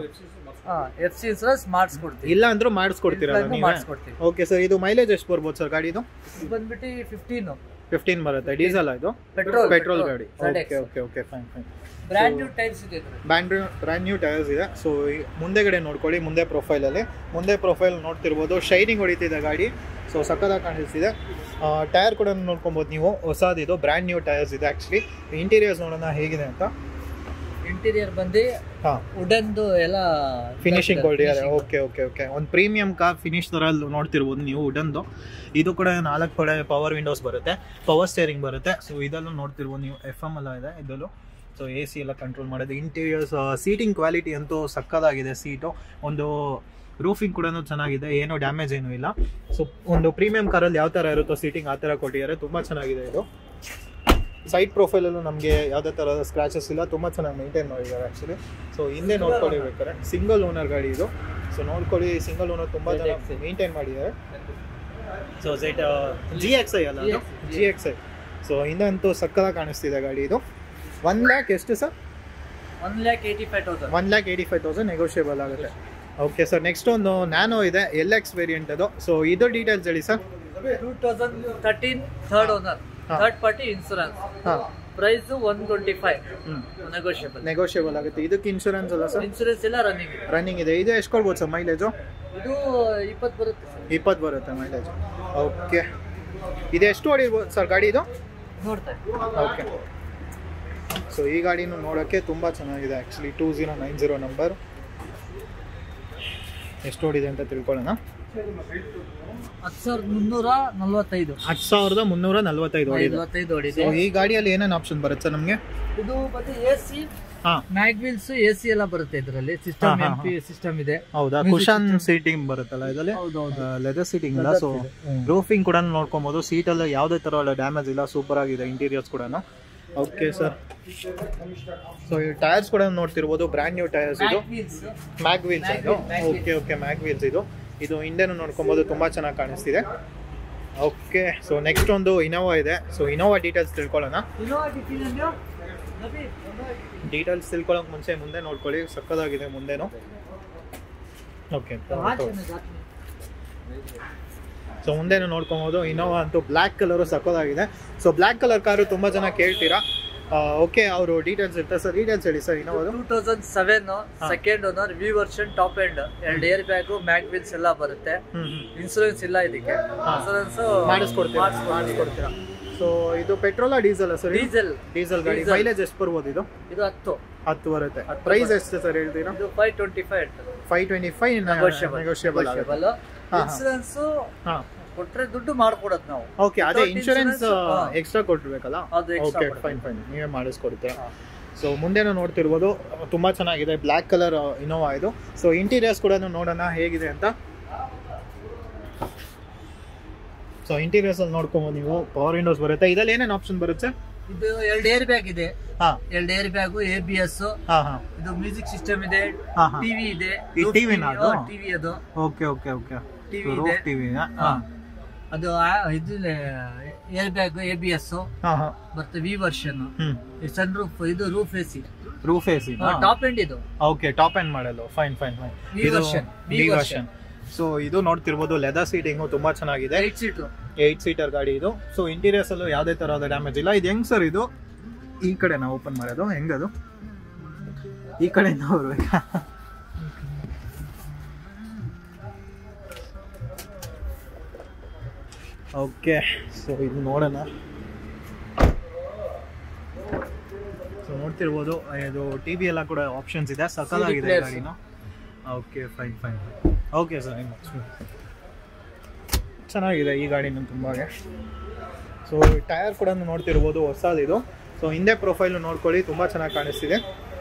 ಹಾ ಎಫ್ ಸಿ ಇನ್ಸೂರೆನ್ಸ್ ಮಾಡಿಸ್ಕೊಡ್ತೀವಿ ಇಲ್ಲ ಅಂದ್ರೂ ಮಾಡಿಸ್ಕೊಡ್ತೀರಲ್ಲ ನೀವು ಮಾಡಿಸ್ಕೊಡ್ತೀವಿ ಓಕೆ ಸರ್ ಇದು ಮೈಲೇಜ್ ಎಷ್ಟು ಬರ್ಬೋದು ಸರ್ ಗಾಡಿದು ಇದು ಬಂದ್ಬಿಟ್ಟು ಫಿಫ್ಟೀನ್ ಫಿಫ್ಟೀನ್ ಬರುತ್ತೆ ಡೀಸೆಲ್ ಇದು ಪೆಟ್ರೋಲ್ ಪೆಟ್ರೋಲ್ ಗಾಡಿ okay okay okay fine fine brand new tyres ಇದೆ ಇದ್ರಲ್ಲಿ. ಬ್ಯಾಂಡ್ ಬ್ರ್ಯಾಂಡ್ ನ್ಯೂ ಟೈರ್ಸ್ ಇದೆ ಸೊ ಮುಂದೆಗಡೆ ನೋಡ್ಕೊಳ್ಳಿ ಮುಂದೆ ಪ್ರೊಫೈಲಲ್ಲಿ ಮುಂದೆ ಪ್ರೊಫೈಲ್ ನೋಡ್ತಿರ್ಬೋದು ಶೈನಿಂಗ್ ಹೊಡಿತಿದೆ ಗಾಡಿ ಸೊ ಸಕ್ಕದಾಗಿ ಕಾಣಿಸ್ತಿದೆ ಟೈರ್ ಕೂಡ ನೋಡ್ಕೊಬೋದು ನೀವು ಹೊಸದಿದು ಬ್ರ್ಯಾಂಡ್ ನ್ಯೂ ಟೈರ್ಸ್ ಇದೆ ಆ್ಯಕ್ಚುಲಿ ಇಂಟೀರಿಯರ್ಸ್ ನೋಡೋಣ ಹೇಗಿದೆ ಅಂತ ಇಂಟೀರಿಯರ್ ಬಂದು ಹಾಂ ವುಡನ್ದು ಎಲ್ಲ ಫಿನಿಶಿಂಗ್ ಕೊಟ್ಟಿದ್ದಾರೆ ಓಕೆ ಓಕೆ ಓಕೆ ಒಂದು ಪ್ರೀಮಿಯಂ ಕಾರ್ ಫಿನಿಶ್ ಥರ ಅಲ್ಲಿ ನೋಡ್ತಿರ್ಬೋದು ನೀವು ವುಡನ್ದು ಇದು ಕೂಡ ನಾಲ್ಕು ಕಡೆ ಪವರ್ ವಿಂಡೋಸ್ ಬರುತ್ತೆ ಪವರ್ ಸ್ಟೇರಿಂಗ್ ಬರುತ್ತೆ ಸೊ ಇದಲ್ಲೂ ನೋಡ್ತಿರ್ಬೋದು ನೀವು ಎಫ್ ಎಮ್ ಎಲ್ಲ ಇದೆ ಇದಲ್ಲೂ ಸೊ ಎ ಸಿ ಎಲ್ಲ ಕಂಟ್ರೋಲ್ ಮಾಡೋದು ಇಂಟೀರಿಯರ್ಸ್ ಸೀಟಿಂಗ್ ಕ್ವಾಲಿಟಿ ಅಂತೂ ಸಕ್ಕದಾಗಿದೆ ಸೀಟು ಒಂದು ರೂಫಿಂಗ್ ಕೂಡ ಚೆನ್ನಾಗಿದೆ ಏನೂ ಡ್ಯಾಮೇಜ್ ಏನೂ ಇಲ್ಲ ಸೊ ಒಂದು ಪ್ರೀಮಿಯಂ ಕಾರಲ್ಲಿ ಯಾವ ಥರ ಇರುತ್ತೋ ಸೀಟಿಂಗ್ ಆ ಥರ ಕೊಟ್ಟಿದ್ದಾರೆ ತುಂಬ ಚೆನ್ನಾಗಿದೆ ಇದು ಸೈಡ್ ಪ್ರೊಫೈಲಲ್ಲೂ ನಮಗೆ ಯಾವುದೇ ಥರದ ಸ್ಕ್ರಾಚಸ್ ಇಲ್ಲ ತುಂಬ ಚೆನ್ನಾಗಿ ಮೇಂಟೈನ್ ಮಾಡಿದ್ದಾರೆ ಆ್ಯಕ್ಚುಲಿ ಸೊ ಹಿಂದೆ ನೋಡ್ಕೊಳ್ಳಿ ಬೇಕಾದ್ರೆ ಸಿಂಗಲ್ ಓನರ್ ಗಾಡಿ ಇದು ಸೊ ನೋಡ್ಕೊಳ್ಳಿ ಸಿಂಗಲ್ ಓನರ್ ತುಂಬ ಚೆನ್ನಾಗಿ ಮೇಂಟೈನ್ ಮಾಡಿದ್ದಾರೆ ಸೊ ಸೈಟ್ ಜಿ ಎಕ್ಸ್ ಐ ಅಲ್ಲ ಜಿ ಎಕ್ಸ್ ಐ ಸೊ ಹಿಂದಂತೂ ಸಕ್ಕದಾಗಿ ಕಾಣಿಸ್ತಿದೆ ಗಾಡಿ ಇದು ಒನ್ ಲ್ಯಾಕ್ ಎಷ್ಟು sir one lakh eighty five thousand one lakh eighty five thousand negotiable ಆಗುತ್ತೆ ಓಕೆ ಸರ್ ನೆಕ್ಸ್ಟ್ ಒಂದು ನ್ಯಾನೋ ಇದೆ ಎಲ್ ಎಕ್ಸ್ ವೇರಿಯಂಟ್ ಅದು ಸೊ ಇದು ಡೀಟೇಲ್ಸ್ ಹೇಳಿ sir two thousand thirteen third owner ಹಾ. ಥರ್ಡ್ ಪಾರ್ಟಿ ಇನ್ಸೂರೆನ್ಸ್ ಹಾಂ ಪ್ರೈಸ್ ಒನ್ ಟ್ವೆಂಟಿ ಫೈವ್ ಹ್ಞೂ negotiable negotiable ಆಗುತ್ತೆ ಇದಕ್ಕೆ ಇನ್ಶೂರೆನ್ಸ್ ಅಲ್ಲ ಸರ್ ಇನ್ಸೂರೆನ್ಸ್ ಎಲ್ಲ ರನ್ನಿಂಗ್ ಇದೆ ರನ್ನಿಂಗ್ ಇದೆ ಇದು ಎಷ್ಟು ಕೊಡ್ಬೋದು ಸರ್ ಮೈಲೇಜು ಇದು ಇಪ್ಪತ್ತು ಬರುತ್ತೆ ಸರ್ ಇಪ್ಪತ್ತು ಬರುತ್ತೆ ಮೈಲೇಜ್ ಓಕೆ ಇದು ಎಷ್ಟು ಹೊಡಿರ್ಬೋದು ಸರ್ ಗಾಡಿ ಇದು ನೋಡ್ತಾ ಇದ್ದೀನಿ. ಓಕೆ ಸೊ ಈ ಗಾಡಿನೂ ನೋಡೋಕ್ಕೆ ತುಂಬ ಚೆನ್ನಾಗಿದೆ actually two zero nine zero number ಎಷ್ಟು ಓಡಿದೆ ಅಂತ ತಿಳ್ಕೊಳ್ಳೋಣ ಹತ್ತು ಸಾವಿರದ ಮುನ್ನೂರ ನಲ್ವತ್ತೈದು ಹತ್ತು ಸಾವಿರದ ಮುನ್ನೂರ ನಲ್ವತ್ತೈದು ಓಡಿದೆ ನಲ್ವತ್ತೈದು ಸೊ ಹೊಡಿದೆ ಈ ಗಾಡಿಯಲ್ಲಿ ಏನೇನು ಆಪ್ಷನ್ ಬರುತ್ತೆ ಸರ್ ನಮಗೆ ಇದು ಮತ್ತೆ ಎ ಸಿ ಹಾಂ ಮ್ಯಾಗ್ವಿಲ್ಸ್ ಎ ಸಿ ಎಲ್ಲ ಬರುತ್ತೆ ಇದರಲ್ಲಿ ಸಿಸ್ಟಮ್ ಹಾ, ಎಂ ಹಾ, ಪಿ ಸಿಸ್ಟಮ್ ಇದೆ ಹೌದಾ Music ಕುಶನ್ system. ಸೀಟಿಂಗ್ ಬರುತ್ತಲ್ಲ ಇದರಲ್ಲಿ ಹೌದೌದು ಲೆದರ್ ಸೀಟಿಂಗ್ ಇಲ್ಲ ಸೊ ಹ್ಮ್. ರೂಫಿಂಗ್ ಕೂಡ ನೋಡ್ಕೊಬೋದು ಸೀಟಲ್ಲಿ ಯಾವುದೇ ಥರ ಡ್ಯಾಮೇಜ್ ಇಲ್ಲ ಸೂಪರ್ ಆಗಿದೆ ಇಂಟೀರಿಯರ್ಸ್ ಕೂಡ ಓಕೆ ಸರ್ ಸೊ ಈ ಟೈರ್ಸ್ ಕೂಡ ನೋಡ್ತಿರ್ಬೋದು ಬ್ರ್ಯಾಂಡ್ ನ್ಯೂ ಟೈರ್ಸ್ ಇದು ಮ್ಯಾಗ್ವಿಲ್ಸ್ ಮ್ಯಾಗ್ ವೀಲ್ಸ್ ಇದು Mag wheel, mag wheel. Okay okay mag wheels ಇದು ಇದು ಹಿಂದೆನೂ ನೋಡ್ಕೊಬೋದು ತುಂಬ ಚೆನ್ನಾಗಿ ಕಾಣಿಸ್ತಿದೆ ಓಕೆ ಸೊ ನೆಕ್ಸ್ಟ್ ಒಂದು ಇನೋವಾ ಇದೆ ಸೊ ಇನೋವಾ ಡೀಟೇಲ್ಸ್ ತಿಳ್ಕೊಳ್ಳೋಣ ಇನೋವಾ ಡಿಫಿನಿಯನ್ ನಬಿ ಡೀಟೇಲ್ಸ್ ತಿಳ್ಕೊಳ್ಳೋಕೆ ಮುಂಚೆ ಮುಂದೆ ನೋಡ್ಕೊಳ್ಳಿ ಸಕ್ಕದಾಗಿದೆ ಮುಂದೆನೂ ಓಕೆ ಸೊ ಮುಂದೆನೂ ನೋಡ್ಕೊಬೋದು ಇನೋವಾ ಅಂತೂ ಬ್ಲ್ಯಾಕ್ ಕಲರು ಸಕ್ಕದಾಗಿದೆ ಸೊ ಬ್ಲ್ಯಾಕ್ ಕಲರ್ ಕಾರು ತುಂಬ ಜನ ಕೇಳ್ತೀರಾ ಓಕೆ ಅವರು ಡೀಟೇಲ್ಸ್ ಇರ್ತಾರೆ ಸರ್ ಡೀಟೇಲ್ಸ್ ಹೇಳಿ ಸರ್ ಇನೋವಾದು two thousand seven second owner V version top end ಎರಡು ಏರ್ ಬ್ಯಾಗು ಮ್ಯಾಗ್ ವೀಲ್ಸ್ ಎಲ್ಲ ಬರುತ್ತೆ ಹ್ಞೂ ಹ್ಞೂ ಇನ್ಸೂರೆನ್ಸ್ ಇಲ್ಲ ಇದಕ್ಕೆ ಹಾ. ಇನ್ಸೂರೆನ್ಸ್ ಮಾಡಿಸ್ಕೊಡ್ತೀರಾ ಮಾಡಿಸ್ಕೊಡ್ತೀರಾ ಸೊ ಇದು ಪೆಟ್ರೋಲಾ ಡೀಸೆಲ್ ಸರ್ ಡೀಸೆಲ್ ಡೀಸೆಲ್ ಗಾಡಿ Diesel. ಮೈಲೇಜ್ ಎಷ್ಟು ಬರ್ಬೋದು ಇದು ಇದು ಹತ್ತು ಹತ್ತು ಬರುತ್ತೆ ಹತ್ತು ಪ್ರೈಸ್ ಬರುತ್ತೆ. ಎಷ್ಟು ಸರ್ ಹೇಳ್ತೀರಾ ಇದು ಫೈವ್ ಟ್ವೆಂಟಿ ಫೈವ್ ಇರ್ತದೆ five twenty five negotiable negotiable ಆಗುತ್ತೆ ನೆಗೋಷಿಯಬಲ್ ಹಾ, ಹಾ. ಇನ್ಸೂರೆನ್ಸ್ ಹಾಂ ಕೊಟ್ರೆ ದುಡ್ಡು ಮಾಡ್ಕೊಡೋದು ನಾವು ಓಕೆ ಅದೇ Without ಇನ್ಶೂರೆನ್ಸ್ insurance, ಹಾ. ಎಕ್ಸ್ಟ್ರಾ ಕೊಟ್ಟಿರ್ಬೇಕಲ್ಲ ಅದು extra ಓಕೆ ಕೊಡ್ಬೇಕು. ಫೈನ್ ಫೈನ್ ನೀವೇ ಮಾಡಿಸ್ಕೊಡ್ತೀರಾ ಹಾ. ಸೊ ಮುಂದೆನೂ ನೋಡ್ತಿರ್ಬೋದು ತುಂಬ ಚೆನ್ನಾಗಿದೆ ಬ್ಲ್ಯಾಕ್ ಕಲರ್ ಇನೋವಾ ಇದು ಸೊ ಇಂಟೀರಿಯರ್ಸ್ ಕೂಡ ನೋಡೋಣ ಹೇಗಿದೆ ಅಂತ ಸೊ ಇಂಟೀರಿಯರ್ಸ್ ಅಲ್ಲಿ ನೋಡ್ಕೊಬೋದು ನೀವು ಪವರ್ ವಿಂಡೋಸ್ ಬರುತ್ತೆ ಇದ್ರಲ್ಲಿ ಏನೇನು ಆಪ್ಷನ್ ಬರುತ್ತೆ ಇದು ಎರಡು ಏರ್ ಬ್ಯಾಗ್ ಇದೆ ಹಾ ಎರಡು air bag A B S ಹಾ ಹಾ ಇದು ಮ್ಯೂಸಿಕ್ ಸಿಸ್ಟಮ್ ಇದೆ ಹಾ, ಹಾ. ಟಿವಿ ಇದೆ ಈ TV ನ ಅದು? ಟಿವಿ ಅದು okay okay okay TV roof ಇದೆ. ಟಿವಿ ಹಾ. ಅದು ಆ- ಇದು air bag A B S ಹಾಂ ಹಾಂ ಮತ್ತೆ ವಿ ವರ್ಷನ್ ಹ್ಞೂ ಸನ್ ರೂಫ್ ಇದು roof A C roof A C top end ಇದು ಓಕೆ ಟಾಪ್ ಎಂಡ್ ಮಾಡಲು ಫೈನ್ ಫೈನ್ ಫೈನ್ V ಇದು version, V V version. Version so ಇದು ನೋಡ್ತಿರ್ಬೋದು ಲೆದರ್ ಸೀಟಿಂಗು ತುಂಬಾ ಚೆನ್ನಾಗಿದೆ ಏಟ್ ಸೀಟು ಏಯ್ಟ್ ಸೀಟರ್ ಗಾಡಿ ಇದು ಸೊ ಇಂಟೀರಿಯರ್ಸ್ ಅಲ್ಲೂ ಯಾವುದೇ ತರಹದ ಡ್ಯಾಮೇಜ್ ಇಲ್ಲ ಇದು ಹೆಂಗ್ ಸರ್ ಇದು ಈ ಕಡೆ ನಾವು ಓಪನ್ ಮಾಡೋದು ಹೆಂಗದು ಈ ಕಡೆಯಿಂದ ಬರ್ಬೇಕಾ ಓಕೆ ಸೊ ಇದು ನೋಡೋಣ ಸೊ ನೋಡ್ತಿರ್ಬೋದು ಇದು ಟಿ ವಿ ಎಲ್ಲ ಕೂಡ ಆಪ್ಷನ್ಸ್ ಇದೆ ಸಕಲಾಗಿದೆ players. ಗಾಡಿನ okay fine fine okay sir ಚೆನ್ನಾಗಿದೆ ಈ ಗಾಡಿನೂ ತುಂಬಾಗೆ ಸೊ ಟೈರ್ ಕೂಡ ನೋಡ್ತಿರ್ಬೋದು ಹೊಸದಿದು ಸೊ ಹಿಂದೆ ಪ್ರೊಫೈಲು ನೋಡ್ಕೊಳ್ಳಿ ತುಂಬ ಚೆನ್ನಾಗಿ ಕಾಣಿಸ್ತಿದೆ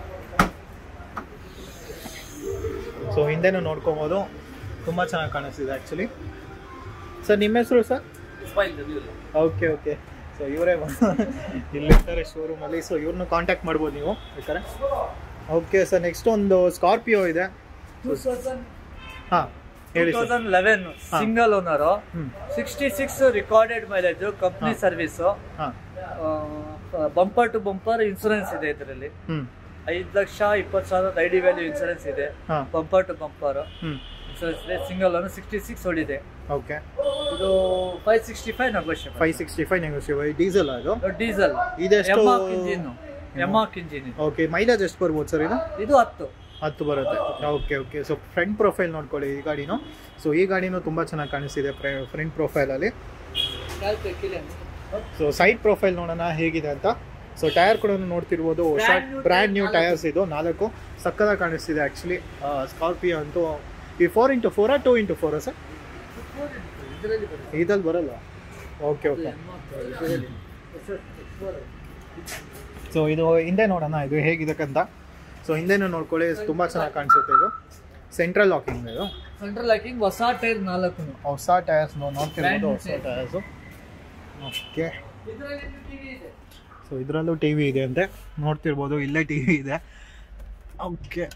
ಸೊ ಹಿಂದೆನೂ ನೋಡ್ಕೊಬೋದು ತುಂಬ ಚೆನ್ನಾಗಿ ಕಾಣಿಸ್ತಿದೆ ಆ್ಯಕ್ಚುಲಿ ಸರ್ ನಿಮ್ಮ ಹೆಸರು ಸರ್ ಓಕೆ ಓಕೆ ಸೊ ಇವರೇ ಇಲ್ಲಿರ್ತಾರೆ ಶೋರೂಮಲ್ಲಿ ಸೊ ಇವ್ರನ್ನ ಕಾಂಟ್ಯಾಕ್ಟ್ ಮಾಡ್ಬೋದು ನೀವು ಬೇಕಾರೆ ಓಕೆ ಸರ್ ನೆಕ್ಸ್ಟ್ ಒಂದು ಸ್ಕಾರ್ಪಿಯೋ ಇದೆ ಹಾಂ ಹೇಳಿ ಸರ್ ಲೆವೆನ್ ಹಾ. ಸಿಂಗಲ್ ಓನರ್ ಹ್ಞೂ sixty six recorded mileage company ಹಾ. ಸರ್ವಿಸ್ ಹಾಂ ಬಂಪರ್ ಟು ಬಂಪರ್ ಇನ್ಸೂರೆನ್ಸ್ ಇದೆ ಇದರಲ್ಲಿ ಹ್ಞೂ ಐದು ಲಕ್ಷ ಇಪ್ಪತ್ತು ಸಾವಿರದ ಐಡಿ ವ್ಯಾಲ್ಯೂ ಇನ್ಸೂರೆನ್ಸ್ ಇದೆ ಹಾಂ ಬಂಪರ್ ಟು ಬಂಪರ್ ಹ್ಞೂ ಇನ್ಸೂರೆನ್ಸ್ ಇದೆ ಸಿಂಗಲ್ ಓನರ್ ಸಿಕ್ಸ್ಟಿ ಸಿಕ್ಸ್ ಹೊಡಿದೆ ಓಕೆ ಇದು five sixty five negotiable five sixty five negotiable diesel ಅದು ಡೀಸೆಲ್ ಇದೆಷ್ಟು ಎಮಾಕ್ ಇಂಜಿನ್ ಎಮಾಕ್ ಇಂಜಿನ್ ಇದು ಓಕೆ ಮೈಲೇಜ್ ಎಷ್ಟು ಬರ್ಬೋದು ಸರ್ ಇದು ಇದು ಹತ್ತು ಹತ್ತು ಬರುತ್ತೆ okay okay so front profile ನೋಡ್ಕೊಳ್ಳಿ ಈ ಗಾಡಿನೂ ಸೊ ಈ ಗಾಡಿನೂ ತುಂಬ ಚೆನ್ನಾಗಿ ಕಾಣಿಸ್ತಿದೆ ಫ್ರಂಟ್ ಪ್ರೊಫೈಲಲ್ಲಿ ಸೊ ಸೈಡ್ ಪ್ರೊಫೈಲ್ ನೋಡೋಣ ಹೇಗಿದೆ ಅಂತ ಸೊ ಟೈರ್ ಕೂಡ ನೋಡ್ತಿರ್ಬೋದು ಹೊಸ Brand new ಬ್ರ್ಯಾಂಡ್ ನ್ಯೂ ನಾಲ್ಕು. ಟೈರ್ಸ್ ಇದು ನಾಲ್ಕು ಸಕ್ಕದಾಗಿ ಕಾಣಿಸ್ತಿದೆ ಆ್ಯಕ್ಚುಲಿ ಸ್ಕಾರ್ಪಿಯೋ ಅಂತೂ ಈ ಫೋರ್ ಇಂಟು ಫೋರಾ ಟೂ ಇಂಟು ಫೋರಾ ಸರ್ ಇದಲ್ಲಿ ಬರಲ್ಲ ಓಕೆ ಓಕೆ ಸೊ ಇದು ಹಿಂದೆ ನೋಡೋಣ ಇದು ಹೇಗಿದೆ ಅಂತ ಸೊ ಹಿಂದೆನೂ ನೋಡ್ಕೊಳ್ಳಿ ತುಂಬ ಚೆನ್ನಾಗಿ ಕಾಣಿಸುತ್ತೆ ಇದು ಸೆಂಟ್ರಲ್ ಲಾಕಿಂಗ್ ಇದು ಸೆಂಟ್ರಲ್ ಲಾಕಿಂಗ್ ಹೊಸ ಟೈರ್ ನಾಲ್ಕು ಹೊಸ ಟೈರ್ಸ್ ನೋಡ್ತಿರ್ಬೋದು ಹೊಸ Brand new ಟೈರ್ಸು ಓಕೆ ಇದರಲ್ಲಿ ಟಿವಿ ಇದೆ ಸೊ ಇದರಲ್ಲೂ ಟಿ ವಿ ಇದೆ ಅಂತೆ ನೋಡ್ತಿರ್ಬೋದು ಇಲ್ಲೇ ಟಿ ವಿ ಇದೆ ಓಕೆ